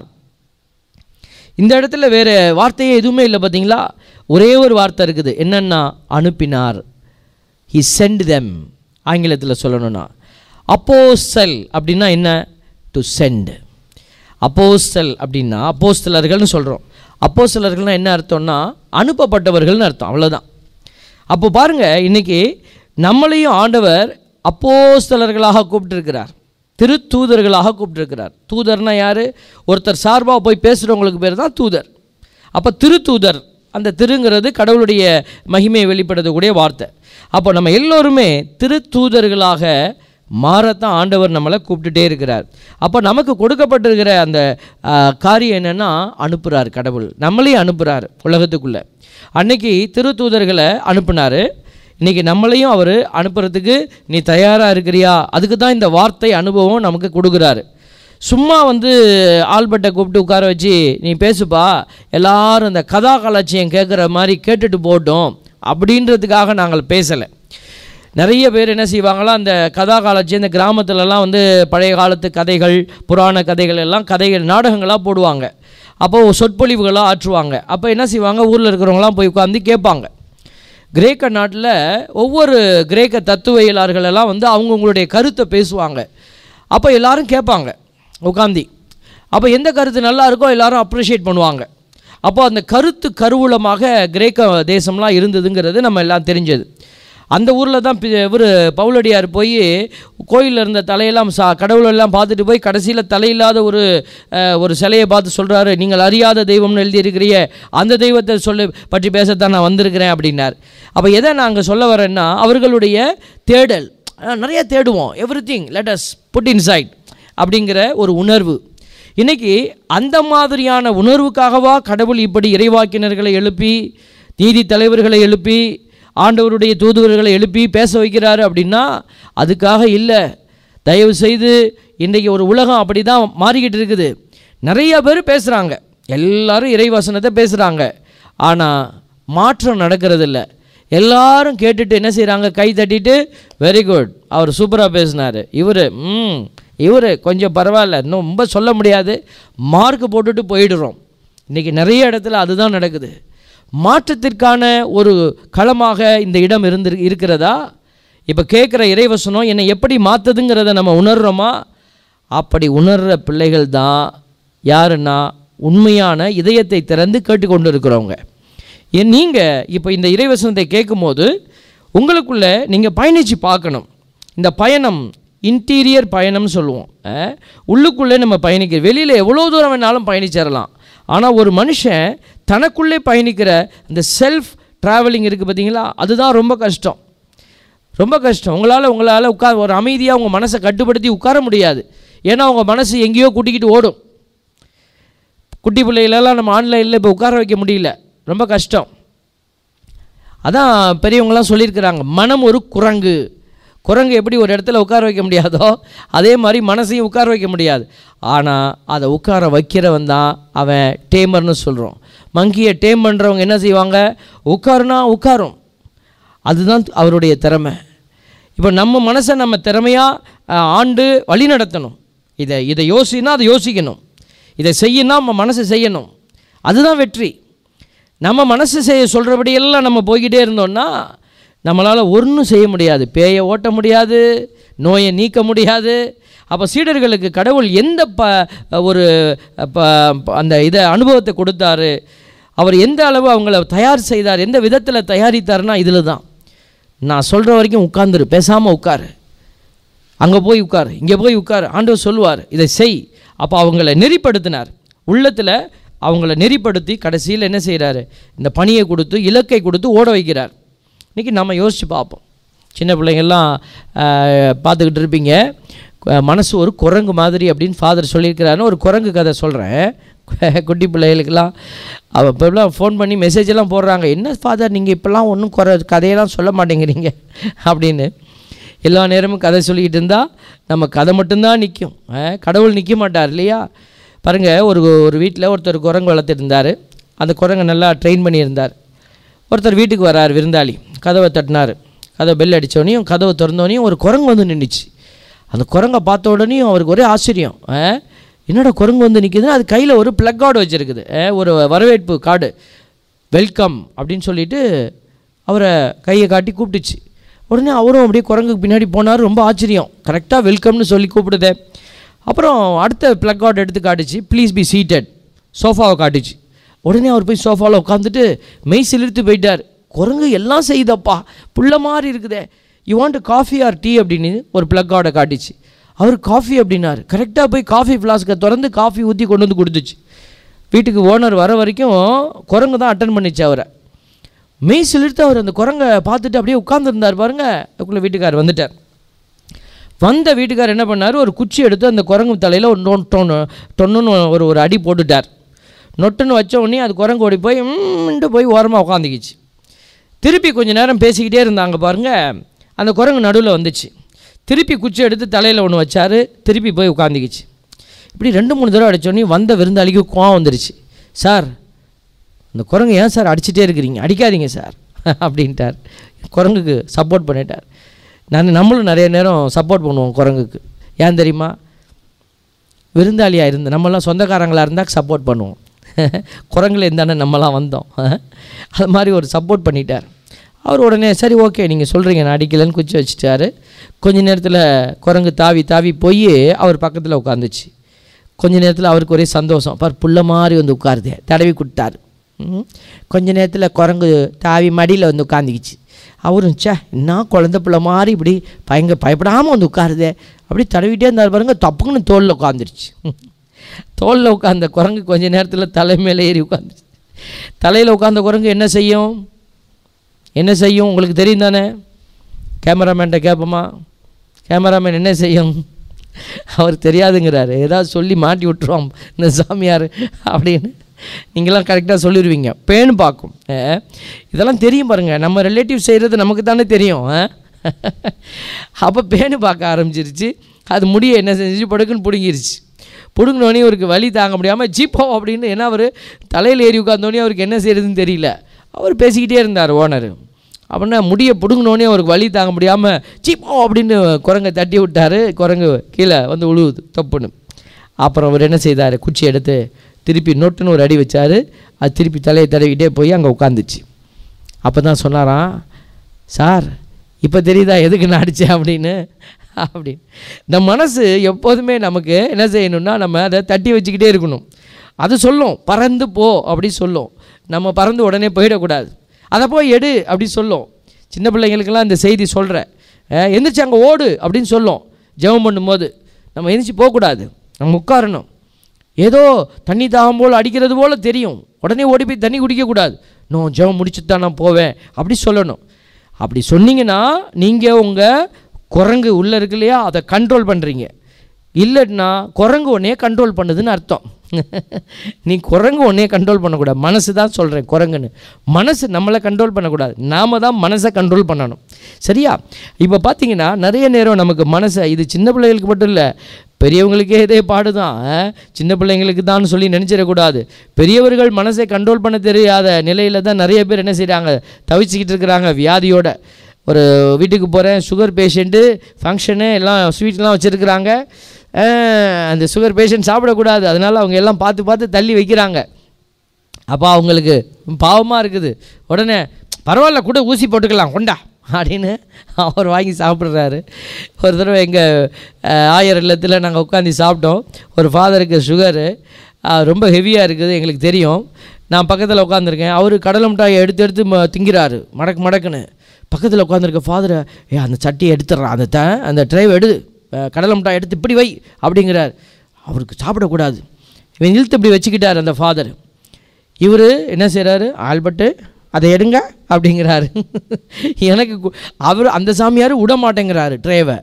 இந்த இடத்துல வேறு வார்த்தையே எதுவுமே இல்லை பார்த்தீங்களா ஒரே ஒரு வார்த்தை இருக்குது என்னன்னா அனுப்பினார் ஹி சென்ட் them ஆங்கிலத்தில் சொல்லணும்னா அப்போஸ்தல் அப்படின்னா என்ன டு சென்ட் அப்போஸ்தல் அப்படின்னா அப்போஸ்தலர்கள்னு சொல்கிறோம் அப்போஸ்தலர்கள்னா என்ன அர்த்தம்னா அனுப்பப்பட்டவர்கள்னு அர்த்தம் அவ்வளோதான் அப்போ பாருங்கள் இன்னைக்கு நம்மளையும் ஆண்டவர் அப்போஸ்தலர்களாக கூப்பிட்டுருக்கிறார் திருத்தூதர்களாக கூப்பிட்டுருக்கிறார் தூதர்னா யார் ஒருத்தர் சார்பாக போய் பேசுகிறவங்களுக்கு பேர் தான் தூதர் அப்போ திருத்தூதர் அந்த திருங்கிறது கடவுளுடைய மகிமையை வெளிப்படுத்தக்கூடிய வார்த்தை அப்போ நம்ம எல்லோருமே திருத்தூதர்களாக மாறத்தான் ஆண்டவர் நம்மளை கூப்பிட்டுட்டே இருக்கிறார் அப்போ நமக்கு கொடுக்கப்பட்டிருக்கிற அந்த ஆ, காரியம் என்னென்னா அனுப்புகிறார் கடவுள் நம்மளையும் அனுப்புகிறார் உலகத்துக்குள்ளே அன்னைக்கு திருத்தூதர்களை அனுப்புனார் இன்றைக்கி நம்மளையும் அவர் அனுப்புறதுக்கு நீ தயாராக இருக்கிறியா அதுக்கு தான் இந்த வார்த்தை அனுபவம் நமக்கு கொடுக்குறாரு சும்மா வந்து ஆல்பர்ட்டை கூப்பிட்டு உட்கார வச்சு நீ பேசுப்பா எல்லாரும் இந்த கதா கலாச்சியம் கேட்குற மாதிரி கேட்டுட்டு போட்டோம் அப்படின்றதுக்காக நாங்கள் பேசலை நிறைய பேர் என்ன செய்வாங்களா அந்த கதா காலச்சி இந்த கிராமத்துலலாம் வந்து பழைய காலத்து கதைகள் புராண கதைகள் எல்லாம் கதைகள் நாடகங்களாக போடுவாங்க அப்போ சொற்பொழிவுகளாக ஆற்றுவாங்க அப்போ என்ன செய்வாங்க ஊரில் இருக்கிறவங்களாம் போய் உட்காந்து கேட்பாங்க கிரேக்க நாட்டில் ஒவ்வொரு கிரேக்க தத்துவியலாளர்கள் எல்லாம் வந்து அவங்கவுங்களுடைய கருத்தை பேசுவாங்க அப்போ எல்லாரும் கேட்பாங்க உட்காந்தி அப்போ எந்த கருத்து நல்லா இருக்கோ எல்லாரும் அப்ரிஷியேட் பண்ணுவாங்க அப்போ அந்த கருத்து கருவூலமாக கிரேக்க தேசம்லாம் இருந்ததுங்கிறது நம்ம எல்லாம் தெரிஞ்சது அந்த ஊரில் தான் இவர் பவுலடியார் போய் கோயிலில் இருந்த தலையெல்லாம் சா கடவுளெல்லாம் பார்த்துட்டு போய் கடைசியில் தலையில்லாத ஒரு அஹ், ஒரு சிலையை பார்த்து சொல்கிறாரு நீங்கள் அறியாத தெய்வம்னு எழுதியிருக்கிறிய அந்த தெய்வத்தை சொல்லி பற்றி பேசத்தான் நான் வந்திருக்கிறேன் அப்படின்னார் அப்போ எதை நாங்கள் சொல்ல வரேன்னா அவர்களுடைய தேடல் அஹ், நிறைய தேடுவோம் everything let us put inside அப்படிங்கிற ஒரு உணர்வு இன்னைக்கு அந்த மாதிரியான உணர்வுக்காகவா கடவுள் இப்படி இறைவாக்கினர்களை எழுப்பி நீதி தலைவர்களை எழுப்பி ஆண்டவருடைய தூதுவர்களை எழுப்பி பேச வைக்கிறாரு அப்படின்னா அதுக்காக இல்லை தயவு செய்து இன்றைக்கி ஒரு உலகம் அப்படி தான் மாறிக்கிட்டு இருக்குது நிறைய பேர் பேசுகிறாங்க எல்லாரும் இறைவசனத்தை பேசுகிறாங்க ஆனால் மாற்றம் நடக்கிறதில்ல எல்லாரும் கேட்டுட்டு என்ன செய்கிறாங்க கை தட்டிட்டு வெரி குட் அவர் சூப்பராக பேசினார் இவர் ம் இவர் கொஞ்சம் பரவாயில்ல இன்னும் ரொம்ப சொல்ல முடியாது மார்க் போட்டுட்டு போயிடுறோம் இன்றைக்கி நிறைய இடத்துல அதுதான் நடக்குது மாற்றத்திற்கான ஒரு களமாக இந்த இடம் இருந்து இருக்கிறதா இப்போ கேட்குற இறைவசனம் என்னை எப்படி மாற்றுதுங்கிறத நம்ம உணர்கிறோமா அப்படி உணர்கிற பிள்ளைகள் தான் யாருன்னா உண்மையான இதயத்தை திறந்து கேட்டுக்கொண்டு இருக்கிறவங்க என் நீங்கள் இப்போ இந்த இறைவசனத்தை கேட்கும்போது உங்களுக்குள்ளே நீங்கள் பயணித்து பார்க்கணும் இந்த பயணம் இன்டீரியர் பயணம்னு சொல்லுவோம் அஹ், உள்ளுக்குள்ளே நம்ம பயணிக்க வெளியில் எவ்வளோ தூரம் வேணாலும் பயணிச்சிடலாம் ஆனால் ஒரு மனுஷன் தனக்குள்ளே பயணிக்கிற இந்த செல்ஃப் ட்ராவலிங் இருக்குது பார்த்தீங்களா அதுதான் ரொம்ப கஷ்டம் ரொம்ப கஷ்டம் உங்களால் உங்களால் உட்கார் ஒரு அமைதியாக உங்கள் மனசை கட்டுப்படுத்தி உட்கார முடியாது ஏன்னா உங்கள் மனசு எங்கேயோ கூட்டிக்கிட்டு ஓடும் குட்டி பிள்ளைகளெல்லாம் நம்ம ஆன்லைனில் இப்போ உட்கார வைக்க முடியல ரொம்ப கஷ்டம் அதான் பெரியவங்களாம் சொல்லியிருக்கிறாங்க மனம் ஒரு குரங்கு குரங்கு எப்படி ஒரு இடத்துல உட்கார வைக்க முடியாதோ அதே மாதிரி மனசையும் உட்கார வைக்க முடியாது ஆனால் அதை உட்கார வைக்கிறவன் தான் அவன் டேமர்னு சொல்கிறோம் மங்கியை டேம் பண்ணுறவங்க என்ன செய்வாங்க உட்காருனா உட்காரும் அதுதான் அவருடைய திறமை இப்போ நம்ம மனசை நம்ம திறமையாக ஆண்டு வழி நடத்தணும் இதை இதை யோசினா அதை யோசிக்கணும் இதை செய்யணும் நம்ம மனசு செய்யணும் அதுதான் வெற்றி நம்ம மனசு செய்ய சொல்கிறபடியெல்லாம் நம்ம போய்கிட்டே இருந்தோம்னா நம்மளால் ஒன்றும் செய்ய முடியாது பேயை ஓட்ட முடியாது நோயை நீக்க முடியாது அப்போ சீடர்களுக்கு கடவுள் எந்த ப ஒரு ப அந்த இதை அனுபவத்தை கொடுத்தாரு அவர் எந்த அளவு அவங்கள தயார் செய்தார் எந்த விதத்தில் தயாரித்தார்னா இதில் தான் நான் சொல்கிற வரைக்கும் உட்காந்துரு பேசாமல் உட்காரு அங்கே போய் உட்காரு இங்கே போய் உட்காரு ஆண்டவர் சொல்லுவார் இதை செய் அப்போ அவங்கள நெறிப்படுத்தினார் உள்ளத்தில் அவங்கள நெறிப்படுத்தி கடைசியில் என்ன செய்கிறாரு இந்த பணியை கொடுத்து இலக்கை கொடுத்து ஓட வைக்கிறார் இன்றைக்கி நம்ம யோசித்து பார்ப்போம் சின்ன பிள்ளைங்கள்லாம் ஆஹ், பார்த்துக்கிட்டு இருப்பீங்க கு- மனசு ஒரு குரங்கு மாதிரி அப்படின்னு ஃபாதர் சொல்லியிருக்கிறாருன்னு ஒரு குரங்கு கதை சொல்கிறேன் குட்டி பிள்ளைகளுக்கெல்லாம் அவள் இப்போலாம் ஃபோன் பண்ணி மெசேஜ் எல்லாம் போடுறாங்க என்ன ஃபாதர் நீங்கள் இப்போல்லாம் ஒன்றும் குறை கதையெல்லாம் சொல்ல மாட்டேங்கிறீங்க அப்படின்னு எல்லா நேரமும் கதை சொல்லிக்கிட்டு இருந்தால் நம்ம கதை மட்டும்தான் நிற்கும் கடவுள் நிற்க மாட்டார் இல்லையா பாருங்கள் ஒரு ஒரு வீட்டில் ஒருத்தர் குரங்கு வளர்த்துருந்தார் அந்த குரங்கை நல்லா ட்ரெயின் பண்ணியிருந்தார் ஒருத்தர் வீட்டுக்கு வரார் விருந்தாளி கதவை தட்டினார் கதவை பெல் அடித்தோடனையும் கதவை திறந்தோடனையும் ஒரு குரங்கு வந்து நின்றுச்சு அந்த குரங்கை பார்த்த உடனேயும் அவருக்கு ஒரே ஆச்சரியம் ஆ, என்னடா குரங்கு வந்து நிற்குதுன்னா அது கையில் ஒரு ப்ளக் கார்டு வச்சுருக்குது ஒரு வரவேற்பு கார்டு வெல்கம் அப்படின்னு சொல்லிட்டு அவரை கையை காட்டி கூப்பிட்டுச்சு உடனே அவரும் அப்படியே குரங்குக்கு பின்னாடி போனார் ரொம்ப ஆச்சரியம் கரெக்டாக வெல்கம்னு சொல்லி கூப்பிடுதே அப்புறம் அடுத்த ப்ளக் கார்டு எடுத்து காட்டுச்சு ப்ளீஸ் பி சீட்டட் சோஃபாவை காட்டுச்சு உடனே அவர் போய் சோஃபாவில் உட்காந்துட்டு மெய் சிலிர்த்து போயிட்டார் குரங்கு எல்லாம் செய்யுதப்பா புள்ள மாதிரி இருக்குதே you want coffee or tea அப்படின்னு ஒரு ப்ளக் கார்டை காட்டுச்சு அவர் காஃபி அப்படின்னாரு கரெக்டாக போய் காஃபி ஃப்ளாஸ்க்கை திறந்து காஃபி ஊற்றி கொண்டு வந்து கொடுத்துச்சு வீட்டுக்கு ஓனர் வர வரைக்கும் குரங்கு தான் அட்டன் பண்ணிச்சு அவரை மெய் சிலிர்த்து அவர் அந்த குரங்கை பார்த்துட்டு அப்படியே உட்காந்துருந்தார் பாருங்க அதுக்குள்ளே வீட்டுக்கார் வந்துட்டார் வந்த வீட்டுக்கார் என்ன பண்ணார் ஒரு குச்சி எடுத்து அந்த குரங்கு தலையில் ஒரு நொ- டொன்னு டொன்னுன்னு ஒரு ஒரு அடி போட்டுட்டார் நொட்டுன்னு வச்ச உடனே அது குரங்கு ஓடி போய் ம்ன்ட்டு போய் ஓரமாக உட்காந்துக்கிச்சு திருப்பி கொஞ்ச நேரம் பேசிக்கிட்டே இருந்தாங்க பாருங்க அந்த குரங்கு நடுவில் வந்துச்சு திருப்பி குச்சி எடுத்து தலையில் ஒன்று வச்சாரு திருப்பி போய் உட்காந்துக்கிச்சு இப்படி ரெண்டு மூணு தடவை அடிச்சோடனே வந்த விருந்தாளிக்கு கோவம் வந்துருச்சு சார் அந்த குரங்கு ஏன் சார் அடிச்சிட்டே இருக்கிறீங்க அடிக்காதீங்க சார் அப்படின்ட்டார் குரங்குக்கு சப்போர்ட் பண்ணிட்டார் நான் நம்மளும் நிறைய நேரம் சப்போர்ட் பண்ணுவோம் குரங்குக்கு ஏன் தெரியுமா விருந்தாளியாக இருந்து நம்மலாம் சொந்தக்காரங்களாக இருந்தால் சப்போர்ட் பண்ணுவோம் குரங்குல இருந்தானே நம்மலாம் வந்தோம் அது மாதிரி ஒரு சப்போர்ட் பண்ணிட்டார் அவர் உடனே சரி ஓகே நீங்கள் சொல்கிறீங்க நான் அடிக்கலைன்னு குச்சி வச்சுட்டாரு கொஞ்ச நேரத்தில் குரங்கு தாவி தாவி போய் அவர் பக்கத்தில் உட்காந்துச்சு கொஞ்ச நேரத்தில் அவருக்கு ஒரே சந்தோஷம் பார் புள்ள மாதிரி வந்து உட்காருதே தடவி கொடுத்தாரு ம். கொஞ்ச நேரத்தில் குரங்கு தாவி மடியில் வந்து உட்காந்துக்கிச்சு அவரும் ச்சே என்ன குழந்த பிள்ளை மாதிரி இப்படி பயங்க பயப்படாமல் வந்து உட்காருதே அப்படி தடவிட்டே இருந்தார் பாருங்க தப்புக்குன்னு தோளில் உட்காந்துருச்சு தோளில் உட்காந்த குரங்கு கொஞ்ச நேரத்தில் தலை மேலே ஏறி உட்காந்துச்சு தலையில் உட்காந்த குரங்கு என்ன செய்யும் என்ன செய்யும் உங்களுக்கு தெரியும் தானே கேமராமேன்ட்ட கேட்போமா கேமராமேன் என்ன செய்யும் அவர் தெரியாதுங்கிறாரு ஏதாவது சொல்லி மாட்டி விட்டுருவோம் இந்த சாமியார் அப்படின்னு நீங்களாம் கரெக்டாக சொல்லிடுவீங்க பேணு பார்க்கும் அஹ், இதெல்லாம் தெரியும் பாருங்கள் நம்ம ரிலேட்டிவ் செய்கிறது நமக்கு தானே தெரியும் அப்போ பேணு பார்க்க ஆரம்பிச்சிருச்சு அது முடிய என்ன செஞ்சுச்சு படுக்குன்னு பிடுங்கிருச்சு பிடுங்கினோடனே அவருக்கு வலி தாங்க முடியாமல் ஜீப்போ அப்படின்னு என்ன அவர் தலையில் ஏறி உட்காந்தோடனே அவருக்கு என்ன செய்யறதுன்னு தெரியல அவர் பேசிக்கிட்டே இருந்தார் ஓனர் அப்படின்னா முடியை பிடுங்கினோடனே அவருக்கு வலி தாங்க முடியாமல் சீப்போ அப்படின்னு குரங்கை தட்டி விட்டார் குரங்கு கீழே வந்து உழுவுது தப்புன்னு அப்புறம் அவர் என்ன செய்தார் குச்சி எடுத்து திருப்பி நொட்டுன்னு ஒரு அடி வச்சார் அது திருப்பி தலையை தடவிக்கிட்டே போய் அங்கே உட்காந்துச்சு அப்போ தான் சொன்னாராம் சார் இப்போ தெரியுதா எதுக்கு நான் அடித்தேன் அப்படின்னு அப்படின்னு இந்த மனசு எப்போதுமே நமக்கு என்ன செய்யணும்னா நம்ம அதை தட்டி வச்சுக்கிட்டே இருக்கணும் அது சொல்லும் பறந்து போ அப்படி சொல்லும் நம்ம பறந்து உடனே போயிடக்கூடாது அதை போய் எடு அப்படி சொல்லும் சின்ன பிள்ளைங்களுக்கெல்லாம் இந்த செய்தி சொல்கிறேன் எந்திரிச்சு அங்கே ஓடு அப்படின்னு சொல்லும் ஜெபம் பண்ணும்போது நம்ம எந்திரிச்சு போகக்கூடாது நம்ம உட்காரணும் ஏதோ தண்ணி தாகம் போல் அடிக்கிறது போல் தெரியும் உடனே ஓடி போய் தண்ணி குடிக்கக்கூடாது நோ ஜெபம் முடிச்சுட்டு தான் நான் போவேன் அப்படி சொல்லணும் அப்படி சொன்னீங்கன்னா நீங்கள் உங்கள் குரங்கு உள்ளே இருக்கு இல்லையா அதை கண்ட்ரோல் பண்ணுறீங்க இல்லைன்னா குரங்கு உன்னையே கண்ட்ரோல் பண்ணுதுன்னு அர்த்தம் நீ குரங்கு உன்னையே கண்ட்ரோல் பண்ணக்கூடாது மனசு தான் சொல்கிறேன் குரங்குன்னு மனசு நம்மளை கண்ட்ரோல் பண்ணக்கூடாது நாம தான் மனசை கண்ட்ரோல் பண்ணணும் சரியா இப்போ பார்த்தீங்கன்னா நிறைய நேரம் நமக்கு மனசை இது சின்ன பிள்ளைகளுக்கு மட்டும் இல்லை பெரியவங்களுக்கே இதே பாடுதான் அஹ், சின்ன பிள்ளைங்களுக்கு தான் சொல்லி நினச்சிடக்கூடாது பெரியவர்கள் மனசை கண்ட்ரோல் பண்ண தெரியாத நிலையில் தான் நிறைய பேர் என்ன செய்கிறாங்க தவிச்சுக்கிட்டு இருக்கிறாங்க வியாதியோட ஒரு வீட்டுக்கு போகிறேன் சுகர் பேஷண்ட்டு ஃபங்க்ஷனு எல்லாம் ஸ்வீட்லாம் வச்சுருக்குறாங்க அந்த சுகர் பேஷண்ட் சாப்பிடக்கூடாது அதனால் அவங்க எல்லாம் பார்த்து பார்த்து தள்ளி வைக்கிறாங்க அப்போ அவங்களுக்கு பாவமாக இருக்குது உடனே பரவாயில்ல கூட ஊசி போட்டுக்கலாம் கொண்டா அப்படின்னு அவர் வாங்கி சாப்பிட்றாரு ஒரு தடவை எங்கள் ஆயர் இல்லத்தில் நாங்கள் உட்காந்து சாப்பிட்டோம் ஒரு ஃபாதருக்கு சுகரு ரொம்ப ஹெவியாக இருக்குது எங்களுக்கு தெரியும் நான் பக்கத்தில் உட்காந்துருக்கேன் அவர் கடலை மிட்டாயை எடுத்து எடுத்து ம- திங்கிறாரு மடக்கு மடக்குன்னு பக்கத்தில் உட்காந்துருக்க ஃபாதர் ஏ அந்த சட்டியை எடுத்துடுறான் அந்த த அந்த ட்ரைவ் எடு அஹ், கடலை மிட்டாய் எடுத்து இப்படி வை அப்படிங்கிறார் அவருக்கு சாப்பிடக்கூடாது இவன் இழுத்து இப்படி வச்சுக்கிட்டார் அந்த ஃபாதர் இவர் என்ன செய்கிறாரு ஆல்பட்டு அதை எடுங்க அப்படிங்கிறாரு எனக்கு கு- அவர் அந்த சாமியார் விட மாட்டேங்கிறாரு ட்ரேவை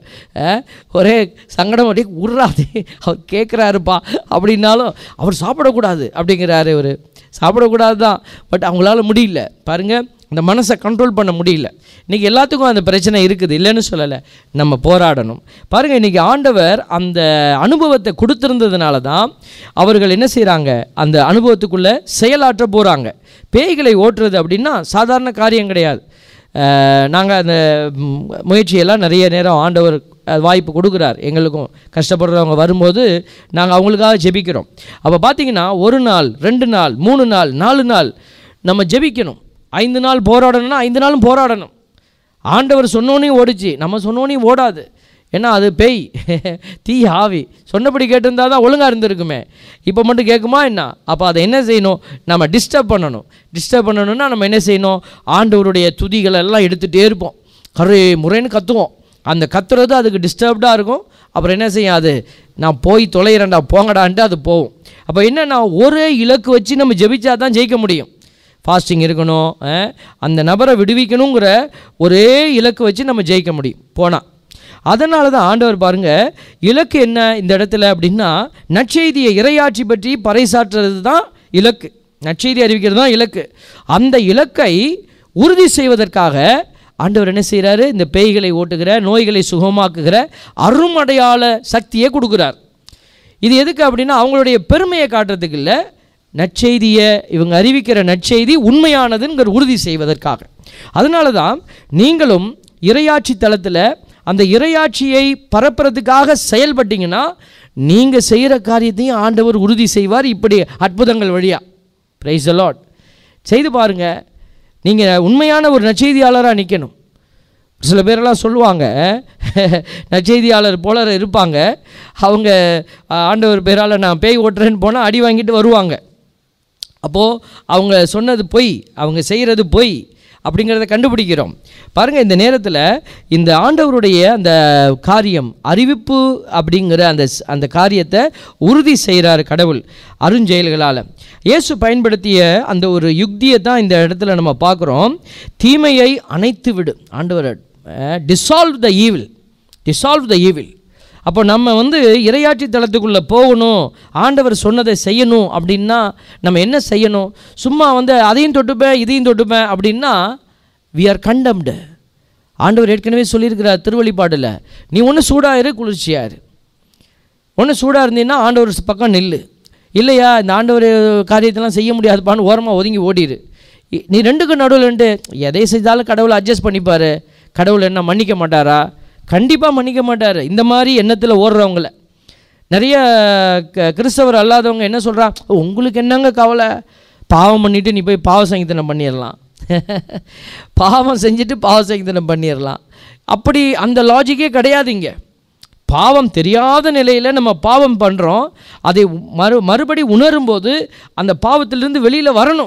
ஒரே சங்கடம் அப்படியே உர்றாது அவர் கேட்குறாருப்பா அப்படின்னாலும் அவர் சாப்பிடக்கூடாது அப்படிங்கிறாரு இவர் சாப்பிடக்கூடாது தான் பட் அவங்களால முடியல பாருங்கள் இந்த மனசை கண்ட்ரோல் பண்ண முடியல இன்றைக்கி எல்லாத்துக்கும் அந்த பிரச்சனை இருக்குது இல்லைன்னு சொல்லலை நம்ம போராடணும் பாருங்கள் இன்றைக்கி ஆண்டவர் அந்த அனுபவத்தை கொடுத்துருந்ததுனால தான் அவர்கள் என்ன செய்கிறாங்க அந்த அனுபவத்துக்குள்ளே செயலாற்ற போகிறாங்க பேய்களை ஓட்டுறது அப்படின்னா சாதாரண காரியம் கிடையாது நாங்கள் அந்த ம், முயற்சியெல்லாம் நிறைய நேரம் ஆண்டவர் அஹ், வாய்ப்பு கொடுக்குறார் எங்களுக்கும் கஷ்டப்படுறவங்க வரும்போது நாங்கள் அவங்களுக்காக ஜெபிக்கிறோம் அப்போ பார்த்தீங்கன்னா ஒரு நாள் ரெண்டு நாள் மூணு நாள் நாலு நாள் நம்ம ஜெபிக்கணும் ஐந்து நாள் போராடணும்னா ஐந்து நாளும் போராடணும் ஆண்டவர் சொன்னோனையும் ஓடிச்சு நம்ம சொன்னோனையும் ஓடாது ஏன்னா அது பேய் தீ ஆவி சொன்னபடி கேட்டிருந்தா தான் ஒழுங்காக இருந்திருக்குமே இப்போ மட்டும் கேட்குமா என்ன அப்போ அதை என்ன செய்யணும் நம்ம டிஸ்டர்ப் பண்ணணும் டிஸ்டர்ப் பண்ணணும்னா நம்ம என்ன செய்யணும் ஆண்டவருடைய துதிகளை எல்லாம் எடுத்துகிட்டே இருப்போம் கரு முறைன்னு கத்துவோம் அந்த கத்துறது அதுக்கு டிஸ்டர்ப்டாக இருக்கும் அப்புறம் என்ன செய்யும் அது நான் போய் தொலைகிறேன்டா போங்கடான்ட்டு அது போகும் அப்போ என்னன்னா ஒரே இலக்கு வச்சு நம்ம ஜெபிச்சா தான் ஜெயிக்க முடியும் ஃபாஸ்டிங் இருக்கணும் அஹ், அந்த நபரை விடுவிக்கணுங்கிற ஒரே இலக்கு வச்சு நம்ம ஜெயிக்க முடியும் போனால் அதனால தான் ஆண்டவர் பாருங்க இலக்கு என்ன இந்த இடத்துல அப்படின்னா நற்செய்தியை இறையாட்சி பற்றி பறைசாற்றுறது தான் இலக்கு நற்செய்தி அறிவிக்கிறது தான் இலக்கு அந்த இலக்கை உறுதி செய்வதற்காக ஆண்டவர் என்ன செய்கிறாரு இந்த பேய்களை ஓட்டுகிற நோய்களை சுகமாக்குகிற அருமடையாள சக்தியை கொடுக்குறார் இது எதுக்கு அப்படின்னா அவங்களுடைய பெருமையை காட்டுறதுக்கு இல்லை நற்செய்தியை இவங்க அறிவிக்கிற நற்செய்தி உண்மையானதுங்கிற உறுதி செய்வதற்காக அதனால தான் நீங்களும் இறையாட்சி தளத்தில் அந்த இறையாட்சியை பரப்புறதுக்காக செயல்பட்டீங்கன்னா நீங்கள் செய்கிற காரியத்தையும் ஆண்டவர் உறுதி செய்வார் இப்படி அற்புதங்கள் வழியாக பிரைஸ் லாட் செய்து பாருங்கள் நீங்கள் உண்மையான ஒரு நற்செய்தியாளராக நிற்கணும் சில பேரெல்லாம் சொல்லுவாங்க நற்செய்தியாளர் போல இருப்பாங்க அவங்க அஹ், ஆண்டவர் பேரால் நான் பேய் ஓட்டுறேன்னு போனால் அடி வாங்கிட்டு வருவாங்க அப்போது அவங்க சொன்னது பொய் அவங்க செய்கிறது பொய் அப்படிங்கிறத கண்டுபிடிக்கிறோம் பாருங்கள் இந்த நேரத்தில் இந்த ஆண்டவருடைய அந்த காரியம் அறிவிப்பு அப்படிங்கிற அந்த ஸ்- அந்த காரியத்தை உறுதி செய்கிறார் கடவுள் அருஞ்செயல்களால் இயேசு பயன்படுத்திய அந்த ஒரு யுக்தியை தான் இந்த இடத்துல நம்ம பார்க்குறோம் தீமையை அணைத்து விடு ஆண்டவர் dissolve the evil dissolve the evil அப்போ நம்ம வந்து இரையாட்சி தளத்துக்குள்ளே போகணும் ஆண்டவர் சொன்னதை செய்யணும் அப்படின்னா நம்ம என்ன செய்யணும் சும்மா வந்து அதையும் தொட்டுப்பேன் இதையும் தொட்டுப்பேன் அப்படின்னா வி ஆர் கண்டம்டு ஆண்டவர் ஏற்கனவே சொல்லியிருக்கிறார் திருவழிப்பாடில் நீ ஒன்று சூடாக இரு குளிர்ச்சியாக இரு ஒன்று சூடாக இருந்தீங்கன்னா ஆண்டவர் பக்கம் நில்லு இல்லையா இந்த ஆண்டவர் காரியத்தெல்லாம் செய்ய முடியாதுப்பான்னு ஓரமாக ஒதுங்கி ஓடிடு இ- நீ ரெண்டுக்கும் நடுவில் ரெண்டு எதை செய்தாலும் கடவுளை அட்ஜஸ்ட் பண்ணிப்பார் கடவுள் என்ன மன்னிக்க மாட்டாரா கண்டிப்பாக மன்னிக்க மாட்டார் இந்த மாதிரி எண்ணத்தில் ஓடுறவங்கள நிறைய க- கிறிஸ்தவர் அல்லாதவங்க என்ன சொல்கிறான் உங்களுக்கு என்னங்க கவலை பாவம் பண்ணிவிட்டு நீ போய் பாவ சங்கீதனம் பண்ணிடலாம் பாவம் செஞ்சுட்டு பாவ சங்கீதனம் பண்ணிடலாம் அப்படி அந்த லாஜிக்கே கிடையாது இங்கே பாவம் தெரியாத நிலையில் நம்ம பாவம் பண்ணுறோம் அதை மறு மறுபடி உணரும்போது அந்த பாவத்திலிருந்து வெளியில் வரணும்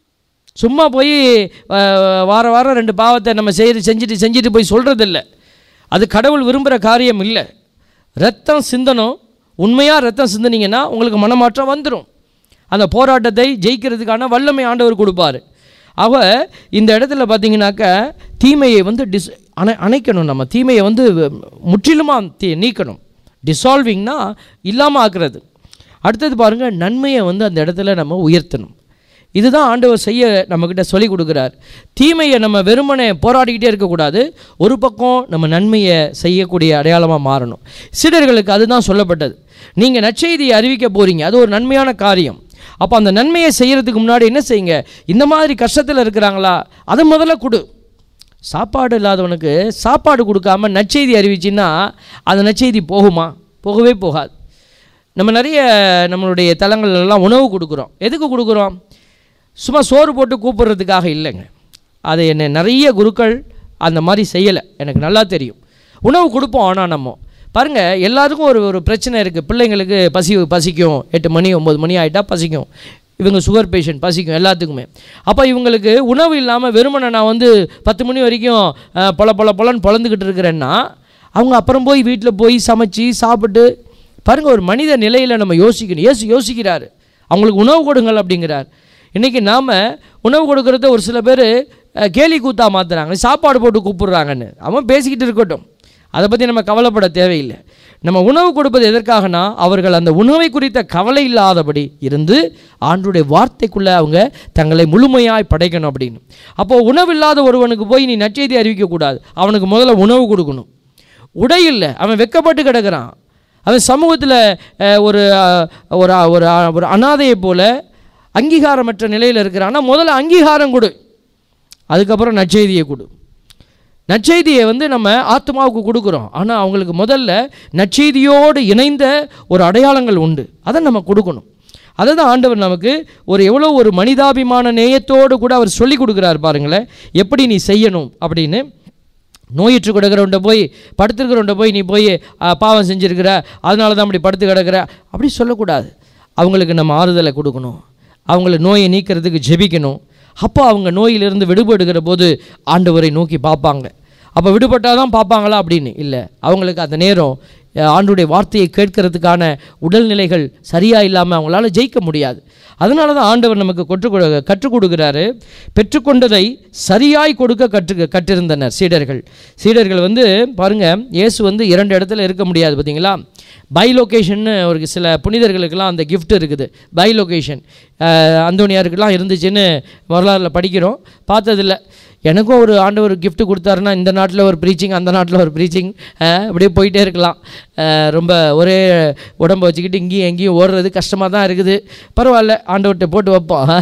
சும்மா போய் அஹ், வார வாரம் ரெண்டு பாவத்தை நம்ம செய்து செஞ்சுட்டு செஞ்சுட்டு போய் சொல்கிறதில்ல அது கடவுள் விரும்புகிற காரியம் இல்லை ரத்தம் சிந்தணும் உண்மையாக ரத்தம் சிந்தினீங்கன்னா உங்களுக்கு மனமாற்றம் வந்துடும் அந்த போராட்டத்தை ஜெயிக்கிறதுக்கான வல்லமை ஆண்டவர் கொடுப்பார் அவ இந்த இடத்துல பார்த்தீங்கன்னாக்க தீமையை வந்து டிஸ் அணை அணைக்கணும் நம்ம தீமையை வந்து முற்றிலுமாக தீ நீக்கணும் டிசால்விங்னா இல்லாமல் ஆக்குறது அடுத்தது பாருங்கள் நன்மையை வந்து அந்த இடத்துல நம்ம உயர்த்தணும் இதுதான் ஆண்டவர் செய்ய நம்மக்கிட்ட சொல்லி கொடுக்குறார் தீமையை நம்ம வெறுமனே போராடிக்கிட்டே இருக்கக்கூடாது ஒரு பக்கம் நம்ம நன்மையை செய்யக்கூடிய அடையாளமாக மாறணும் சீடர்களுக்கு அதுதான் சொல்லப்பட்டது நீங்கள் நற்செய்தியை அறிவிக்க போகிறீங்க அது ஒரு நன்மையான காரியம் அப்போ அந்த நன்மையை செய்கிறதுக்கு முன்னாடி என்ன செய்யுங்க இந்த மாதிரி கஷ்டத்தில் இருக்கிறாங்களா அதை முதல்ல கொடு சாப்பாடு இல்லாதவனுக்கு சாப்பாடு கொடுக்காம நற்செய்தி அறிவிச்சின்னா அந்த நற்செய்தி போகுமா போகவே போகாது நம்ம நிறைய நம்மளுடைய தலங்கள் எல்லாம் உணவு கொடுக்குறோம் எதுக்கு கொடுக்குறோம் சும்மா சோறு போட்டு கூப்பிடுறதுக்காக இல்லைங்க அதை என்ன நிறைய குருக்கள் அந்த மாதிரி செய்யலை எனக்கு நல்லா தெரியும் உணவு கொடுப்போம் ஆனால் நம்ம பாருங்கள் எல்லாருக்கும் ஒரு ஒரு பிரச்சனை இருக்குது பிள்ளைங்களுக்கு பசி பசிக்கும் எட்டு மணி ஒம்பது மணி ஆகிட்டா பசிக்கும் இவங்க சுகர் பேஷண்ட் பசிக்கும் எல்லாத்துக்குமே அப்போ இவங்களுக்கு உணவு இல்லாமல் வெறுமனை நான் வந்து பத்து மணி வரைக்கும் அஹ், பொல பொல பொலன்னு பொழந்துக்கிட்டு இருக்கிறேன்னா அவங்க அப்புறம் போய் வீட்டில் போய் சமைச்சு சாப்பிட்டு பாருங்கள் ஒரு மனித நிலையில் நம்ம யோசிக்கணும் ஏசு யோசிக்கிறாரு அவங்களுக்கு உணவு கொடுங்கள் அப்படிங்கிறார் இன்றைக்கி நாம் உணவு கொடுக்கறத ஒரு சில பேர் கேலி கூத்தா மாற்றுறாங்க சாப்பாடு போட்டு கூப்பிடுறாங்கன்னு அவன் பேசிக்கிட்டு இருக்கட்டும் அதை பற்றி நம்ம கவலைப்பட தேவையில்லை நம்ம உணவு கொடுப்பது எதற்காகனா அவர்கள் அந்த உணவை குறித்த கவலை இல்லாதபடி இருந்து ஆண்டுடைய வார்த்தைக்குள்ளே அவங்க தங்களை முழுமையாய் படைக்கணும் அப்படின்னு அப்போது உணவு இல்லாத ஒருவனுக்கு போய் நீ நற்செய்தி அறிவிக்கக்கூடாது அவனுக்கு முதல்ல உணவு கொடுக்கணும் உடை இல்லை அவன் வெக்கப்பட்டு கிடக்கிறான் அவன் சமூகத்தில் அஹ், ஒரு அஹ், ஒரு அஹ், ஒரு அஹ், ஒரு அனாதையை போல அங்கீகாரமற்ற நிலையில் இருக்கிறான் ஆனால் முதல்ல அங்கீகாரம் கொடு அதுக்கப்புறம் நற்செய்தியை கொடு நற்செய்தியை வந்து நம்ம ஆத்மாவுக்கு கொடுக்குறோம் ஆனால் அவங்களுக்கு முதல்ல நற்செய்தியோடு இணைந்த ஒரு அடையாளங்கள் உண்டு அதை நம்ம கொடுக்கணும் அதை தான் ஆண்டவர் நமக்கு ஒரு எவ்வளோ ஒரு மனிதாபிமான நேயத்தோடு கூட அவர் சொல்லி கொடுக்குறாரு பாருங்களேன் எப்படி நீ செய்யணும் அப்படின்னு நோயிற்று கிடக்கிறவன்ட்ட போய் படுத்துருக்கிறவன்ட்ட போய் நீ போய் ஆ, பாவம் செஞ்சுருக்கிற அதனால தான் அப்படி படுத்து கிடக்கிற அப்படி சொல்லக்கூடாது அவங்களுக்கு நம்ம ஆறுதலை கொடுக்கணும் அவங்கள நோயை நீக்கிறதுக்கு ஜெபிக்கணும் அப்போ அவங்க நோயிலிருந்து விடுபடுகிற போது ஆண்டவரை நோக்கி பார்ப்பாங்க அப்போ விடுபட்டால் தான் பார்ப்பாங்களா அப்படின்னு இல்லை அவங்களுக்கு அந்த நேரம் அஹ், ஆண்டுடைய வார்த்தையை கேட்கறதுக்கான உடல்நிலைகள் சரியாக இல்லாமல் அவங்களால ஜெயிக்க முடியாது அதனால தான் ஆண்டவர் நமக்கு கற்றுக் கொடு கற்றுக் கொடுக்குறாரு பெற்றுக்கொண்டதை சரியாய் கொடுக்க கற்று கற்றிருந்தனர் சீடர்கள் சீடர்கள் வந்து பாருங்கள் இயேசு வந்து இரண்டு இடத்துல இருக்க முடியாது பார்த்தீங்களா பை லொக்கேஷன்னு ஒரு சில புனிதர்களுக்கெல்லாம் அந்த gift இருக்குது பை லொக்கேஷன் அந்தோனியாருக்கெல்லாம் இருந்துச்சுன்னு வரலாறுல படிக்கிறோம் பார்த்ததில்ல எனக்கும் ஒரு ஆண்டவர் gift கொடுத்தாருன்னா இந்த நாட்டில் ஒரு ப்ரீச்சிங் அந்த நாட்டில் ஒரு ப்ரீச்சிங் அப்படியே போயிட்டே இருக்கலாம் அஹ், ரொம்ப ஒரே உடம்பை வச்சுக்கிட்டு இங்கேயும் எங்கேயும் ஓடுறது கஷ்டமாக தான் இருக்குது பரவாயில்ல ஆண்டவர்கிட்ட போட்டு வைப்போம்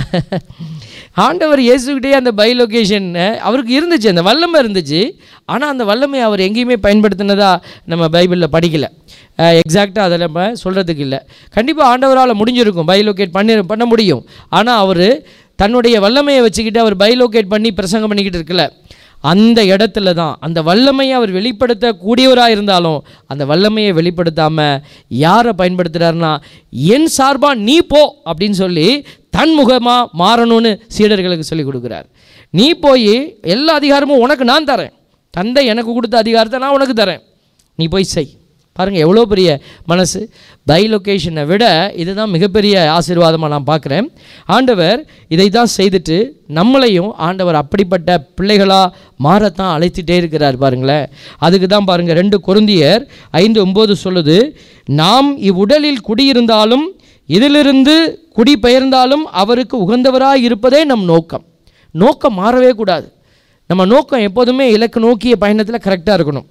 ஆண்டவர் இயேசுக்கிட்டே அந்த பை லொக்கேஷன் அவருக்கு இருந்துச்சு அந்த வல்லமை இருந்துச்சு ஆனால் அந்த வல்லமை அவர் எங்கேயுமே பயன்படுத்தினதா நம்ம பைபிளில் படிக்கல எக்ஸாக்டாக அதை நம்ம சொல்கிறதுக்கு இல்லை கண்டிப்பாக ஆண்டவரால் முடிஞ்சிருக்கும் பை லொக்கேட் பண்ணி பண்ண முடியும் ஆனால் அவர் தன்னுடைய வல்லமையை வச்சுக்கிட்டு அவர் பை லொக்கேட் பண்ணி பிரசங்கம் பண்ணிக்கிட்டு இருக்கல அந்த இடத்துல தான் அந்த வல்லமையை அவர் வெளிப்படுத்தக்கூடியவராக இருந்தாலும் அந்த வல்லமையை வெளிப்படுத்தாமல் யாரை பயன்படுத்துகிறாருன்னா என் சார்பாக நீ போ அப்படின்னு சொல்லி தன்முகமாக மாறணும்னு சீடர்களுக்கு சொல்லி கொடுக்குறார் நீ போய் எல்லா அதிகாரமும் உனக்கு நான் தரேன் தந்தை எனக்கு கொடுத்த அதிகாரத்தை நான் உனக்கு தரேன் நீ போய் செய் பாருங்கள் எவ்வளோ பெரிய மனசு பை லொக்கேஷனை விட இதுதான் மிகப்பெரிய ஆசீர்வாதமாக நான் பார்க்குறேன் ஆண்டவர் இதை தான் செய்துட்டு நம்மளையும் ஆண்டவர் அப்படிப்பட்ட பிள்ளைகளாக மாறத்தான் அழைத்துட்டே இருக்கிறார் பாருங்களேன் அதுக்கு தான் பாருங்கள் ரெண்டு கொருந்தியர் ஐந்து ஒம்பது சொல்லுது நாம் இவ்வுடலில் குடியிருந்தாலும் இதிலிருந்து குடிபெயர்ந்தாலும் அவருக்கு உகந்தவராய் இருப்பதே நம் நோக்கம் நோக்கம் மாறவே கூடாது நம்ம நோக்கம் எப்போதுமே இலக்கு நோக்கிய பயணத்தில் கரெக்டாக இருக்கணும்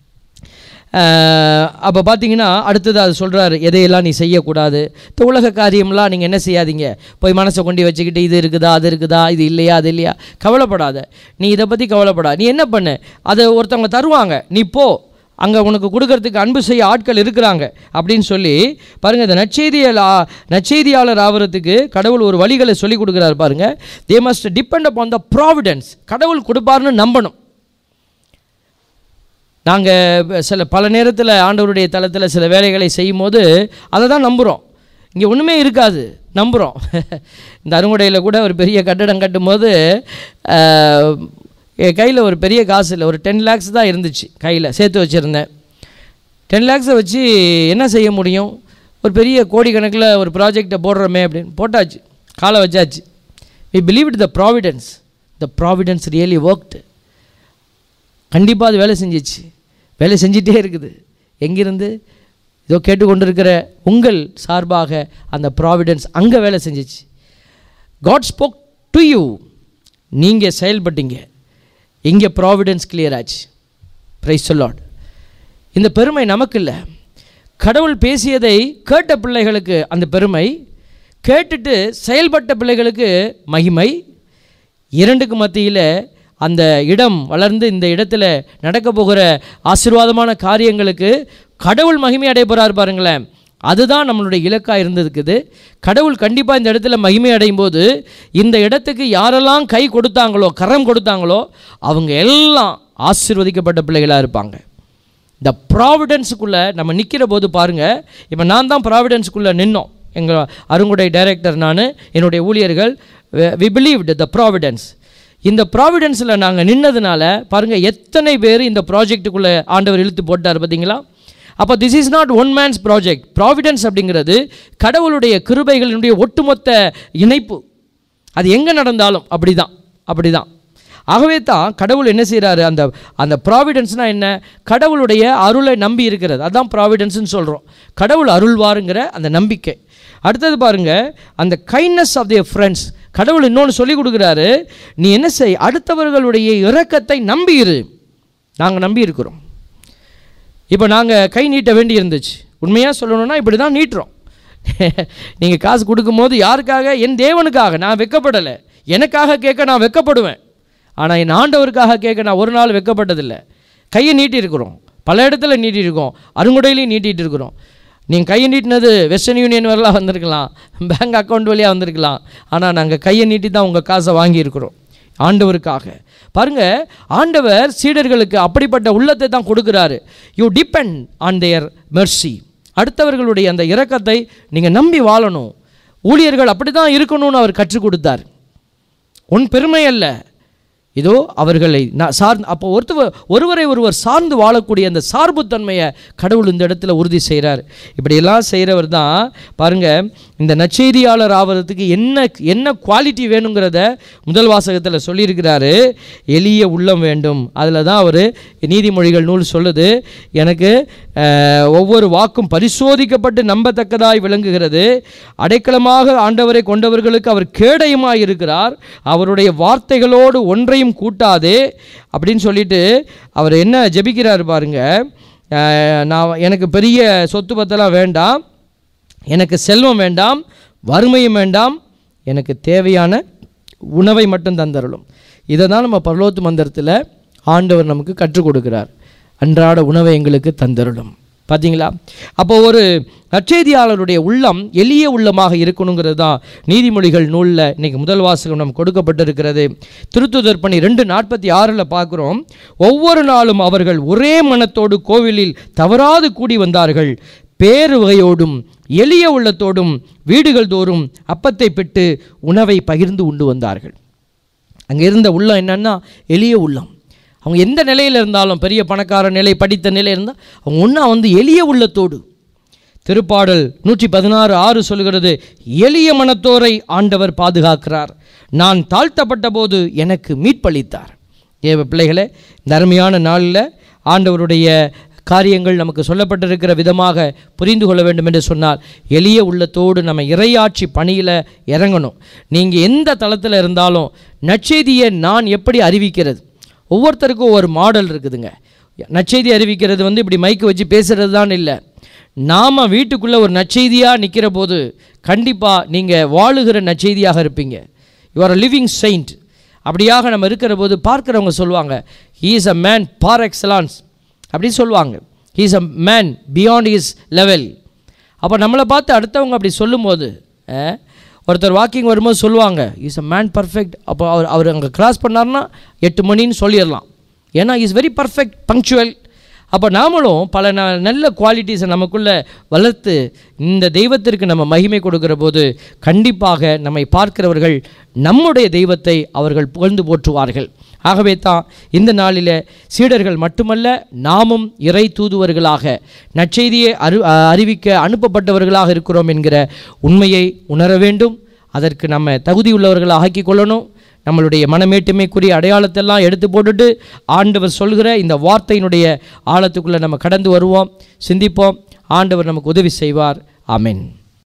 அப்போ பார்த்தீங்கன்னா அடுத்தது அது சொல்கிறாரு எதையெல்லாம் நீ செய்யக்கூடாது இந்த உலக காரியம்லாம் நீங்கள் என்ன செய்யாதீங்க போய் மனசை கொண்டு வச்சுக்கிட்டு இது இருக்குதா அது இருக்குதா இது இல்லையா அது இல்லையா கவலைப்படாத நீ இதை பற்றி கவலைப்படாத நீ என்ன பண்ணு அதை ஒருத்தவங்க தருவாங்க நீ போ அங்கே உனக்கு கொடுக்கறதுக்கு அன்பு செய்ய ஆட்கள் இருக்கிறாங்க அப்படின்னு சொல்லி பாருங்கள் இந்த நற்செய்தியல் நற்செய்தியாளர் ஆகிறதுக்கு கடவுள் ஒரு வழிகளை சொல்லி கொடுக்குறாரு பாருங்கள் they must depend upon the providence கடவுள் கொடுப்பாருன்னு நம்பணும் நாங்கள் சில பல நேரத்தில் ஆண்டவருடைய தளத்தில் சில வேலைகளை செய்யும் போது அதை தான் நம்புகிறோம் இங்கே ஒன்றுமே இருக்காது நம்புகிறோம் இந்த அருங்குடையில் கூட ஒரு பெரிய கட்டடம் கட்டும்போது ஆஹ், என் கையில் ஒரு பெரிய காசு இல்லை ஒரு டென் லேக்ஸ் தான் இருந்துச்சு கையில் சேர்த்து வச்சுருந்தேன் டென் லேக்ஸை வச்சு என்ன செய்ய முடியும் ஒரு பெரிய கோடிக்கணக்கில் ஒரு ப்ராஜெக்டை போடுறோமே அப்படின்னு போட்டாச்சு காலை வச்சாச்சு we believe it the providence the providence really worked கண்டிப்பாக அது வேலை செஞ்சிச்சு வேலை செஞ்சிட்டே இருக்குது எங்கிருந்து இதோ கேட்டுக்கொண்டிருக்கிற உங்கள் சார்பாக அந்த ப்ராவிடன்ஸ் அங்கே வேலை செஞ்சிச்சு காட் ஸ்போக் டு யூ நீங்கள் செயல்பட்டீங்க இங்கே ப்ராவிடன்ஸ் கிளியர் ஆச்சு ப்ரைஸ் லார்ட் இந்த பெருமை நமக்கு இல்லை கடவுள் பேசியதை கேட்ட பிள்ளைகளுக்கு அந்த பெருமை கேட்டுட்டு செயல்பட்ட பிள்ளைகளுக்கு மகிமை இரண்டுக்கு மத்தியில் அந்த இடம் வளர்ந்து இந்த இடத்துல நடக்க போகிற ஆசீர்வாதமான காரியங்களுக்கு கடவுள் மகிமை அடைய போகிறார் பாருங்களேன் அதுதான் நம்மளுடைய இலக்காக இருந்ததுக்குது கடவுள் கண்டிப்பாக இந்த இடத்துல மகிமை அடையும் போது இந்த இடத்துக்கு யாரெல்லாம் கை கொடுத்தாங்களோ கரம் கொடுத்தாங்களோ அவங்க எல்லாம் ஆசீர்வதிக்கப்பட்ட பிள்ளைகளாக இருப்பாங்க இந்த ப்ராவிடன்ஸுக்குள்ளே நம்ம நிற்கிற போது பாருங்கள் இப்போ நான் தான் ப்ராவிடன்ஸுக்குள்ளே நின்னோம் எங்கள் அருங்குடை டைரக்டர் நான் என்னுடைய ஊழியர்கள் வி பிலீவ்டு த ப்ராவிடன்ஸ் இந்த ப்ராவிடன்ஸில் நாங்கள் நின்னதுனால பாருங்கள் எத்தனை பேர் இந்த ப்ராஜெக்ட்டுக்குள்ளே ஆண்டவர் இழுத்து போட்டார் பார்த்தீங்களா அப்போ this is not one man's project providence அப்படிங்கிறது கடவுளுடைய கிருபைகளினுடைய ஒட்டுமொத்த இணைப்பு அது எங்கே நடந்தாலும் அப்படி தான் அப்படி தான் ஆகவே தான் கடவுள் என்ன செய்கிறாரு அந்த அந்த ப்ராவிடன்ஸ்னால் என்ன கடவுளுடைய அருளை நம்பி இருக்கிறது அதான் ப்ராவிடன்ஸ்னு சொல்கிறோம் கடவுள் அருள்வாருங்கிற அந்த நம்பிக்கை அடுத்தது பாருங்க அந்த கைண்ட்னஸ் ஆஃப் தியர் ஃப்ரெண்ட்ஸ் கடவுள் இன்னொன்று சொல்லி கொடுக்குறாரு நீ என்ன செய் அடுத்தவர்களுடைய இரக்கத்தை நம்பி இரு நாங்கள் நம்பி இருக்கிறோம் இப்போ நாங்கள் கை நீட்ட வேண்டி இருந்துச்சு உண்மையாக சொல்லணும்னா இப்படி தான் நீட்டுறோம் நீங்கள் காசு கொடுக்கும்போது யாருக்காக என் தேவனுக்காக நான் வெக்கப்படலை எனக்காக கேட்க நான் வெக்கப்படுவேன் ஆனால் என் ஆண்டவருக்காக கேட்க நான் ஒரு நாள் வெக்கப்பட்டதில்லை கையை நீட்டி இருக்கிறோம் பல இடத்துல நீட்டியிருக்கோம் அருங்குடையிலையும் நீட்டிகிட்டு இருக்கிறோம் நீங்கள் கையை நீட்டினது வெஸ்டர்ன் யூனியன் வரலாம் வந்திருக்கலாம் பேங்க் அக்கௌண்ட் வழியாக வந்திருக்கலாம் ஆனால் நாங்கள் கையை நீட்டி தான் உங்கள் காசை வாங்கியிருக்கிறோம் ஆண்டவருக்காக பாருங்க ஆண்டவர் சீடர்களுக்கு அப்படிப்பட்ட உள்ளத்தை தான் கொடுக்குறாரு you depend on their mercy அடுத்தவர்களுடைய அந்த இரக்கத்தை நீங்கள் நம்பி வாழணும் ஊழியர்கள் அப்படி தான் இருக்கணும்னு அவர் கற்றுக் கொடுத்தார் உன் பெருமை அல்ல இதோ அவர்களை நான் சார்ந்து அப்போ ஒருத்தவர் ஒருவரை ஒருவர் சார்ந்து வாழக்கூடிய அந்த சார்புத்தன்மையை கடவுள் இந்த இடத்துல உறுதி செய்கிறார் இப்படியெல்லாம் செய்கிறவர் தான் பாருங்கள் இந்த நற்செய்தியாளர் ஆவறதுக்கு என்ன என்ன குவாலிட்டி வேணுங்கிறத முதல் வாசகத்தில் சொல்லியிருக்கிறாரு எளிய உள்ளம் வேண்டும் அதில் தான் அவர் நீதிமொழிகள் நூல் சொல்லுது எனக்கு அஹ், ஒவ்வொரு வாக்கும் பரிசோதிக்கப்பட்டு நம்பத்தக்கதாய் விளங்குகிறது அடைக்கலமாக ஆண்டவரை கொண்டவர்களுக்கு அவர் கேடயமாய் இருக்கிறார் அவருடைய வார்த்தைகளோடு ஒன்றையும் கூட்டாதே அப்படின்னு சொல்லிட்டு அவர் என்ன ஜெபிக்கிறார் பாருங்க அஹ், நான் எனக்கு பெரிய சொத்து பத்தெல்லாம் வேண்டாம் எனக்கு செல்வம் வேண்டாம் வறுமையும் வேண்டாம் எனக்கு தேவையான உணவை மட்டும் தந்தருளும் இதை தான் நம்ம பரலோத்து மந்திரத்தில் ஆண்டவர் நமக்கு கற்றுக் கொடுக்கிறார் அன்றாட உணவை எங்களுக்கு தந்தருளும் பார்த்தீங்களா அப்போ ஒரு நற்செய்தியாளருடைய உள்ளம் எளிய உள்ளமாக இருக்கணுங்கிறது தான் நீதிமொழிகள் நூலில் இன்னைக்கு முதல் வாசகம் நமக்கு கொடுக்கப்பட்டிருக்கிறது திருத்துதர் பணி ரெண்டு நாற்பத்தி ஆறில் பார்க்குறோம் ஒவ்வொரு நாளும் அவர்கள் ஒரே மனத்தோடு கோவிலில் தவறாது கூடி வந்தார்கள் பேரு வகையோடும் எளிய உள்ளத்தோடும் வீடுகள் தோறும் அப்பத்தை பெற்று உணவை பகிர்ந்து உண்டு வந்தார்கள் அங்கே இருந்த உள்ளம் என்னன்னா எளிய உள்ளம் அவங்க எந்த நிலையில் இருந்தாலும் பெரிய பணக்கார நிலை படித்த நிலை இருந்தால் அவங்க ஒன்றா வந்து எளிய உள்ளத்தோடு திருப்பாடல் நூற்றி பதினாறு ஆறு சொல்கிறது எளிய மனத்தோரை ஆண்டவர் பாதுகாக்கிறார் நான் தாழ்த்தப்பட்ட போது எனக்கு மீட்பளித்தார் ஏவ பிள்ளைகளே இந்த அருமையான நாளில் ஆண்டவருடைய காரியங்கள் நமக்கு சொல்லப்பட்டிருக்கிற விதமாக புரிந்து கொள்ள வேண்டும் என்று சொன்னால் எளிய உள்ளத்தோடு நம்ம இறையாட்சி பணியில் இறங்கணும் நீங்கள் எந்த தளத்தில் இருந்தாலும் நற்செய்தியை நான் எப்படி அறிவிக்கிறது ஒவ்வொருத்தருக்கும் ஒரு மாடல் இருக்குதுங்க நற்செய்தி அறிவிக்கிறது வந்து இப்படி மைக்கு வச்சு பேசுகிறது தான் இல்லை நாம் வீட்டுக்குள்ளே ஒரு நற்செய்தியாக நிற்கிற போது கண்டிப்பாக நீங்கள் வாழுகிற நற்செய்தியாக இருப்பீங்க யூ ஆர் லிவிங் செயின்ட் அப்படியாக நம்ம இருக்கிற போது பார்க்குறவங்க சொல்லுவாங்க he is a man par excellence அப்படின்னு சொல்லுவாங்க he is a man beyond his level அப்போ நம்மளை பார்த்து அடுத்தவங்க அப்படி சொல்லும்போது அஹ், ஒருத்தர் வாக்கிங் வரும்போது சொல்லுவாங்க இஸ் அ மேன் பர்ஃபெக்ட் அப்போ அவர் அவர் அங்கே கிராஸ் பண்ணார்னா எட்டு மணின்னு சொல்லிடலாம் ஏன்னா இஸ் வெரி பர்ஃபெக்ட் பங்க்சுவல் அப்போ நாமளும் பல ந நல்ல குவாலிட்டிஸை நமக்குள்ளே வளர்த்து இந்த தெய்வத்திற்கு நம்ம மகிமை கொடுக்கிற போது கண்டிப்பாக நம்மை பார்க்கிறவர்கள் நம்முடைய தெய்வத்தை அவர்கள் புகழ்ந்து போற்றுவார்கள் ஆகவே தான் இந்த நாளில் சீடர்கள் மட்டுமல்ல நாமும் இறை தூதுவர்களாக நற்செய்தியை அறி அறிவிக்க அனுப்பப்பட்டவர்களாக இருக்கிறோம் என்கிற உண்மையை உணர வேண்டும் அதற்கு நம்ம தகுதியுள்ளவர்களாக ஆக்கிக் கொள்ளணும் நம்மளுடைய மனமேட்டுமைக்குரிய அடையாளத்தெல்லாம் எடுத்து போட்டுட்டு ஆண்டவர் சொல்கிற இந்த வார்த்தையினுடைய ஆழத்துக்குள்ளே நம்ம கடந்து வருவோம் சிந்திப்போம் ஆண்டவர் நமக்கு உதவி செய்வார் ஆமென்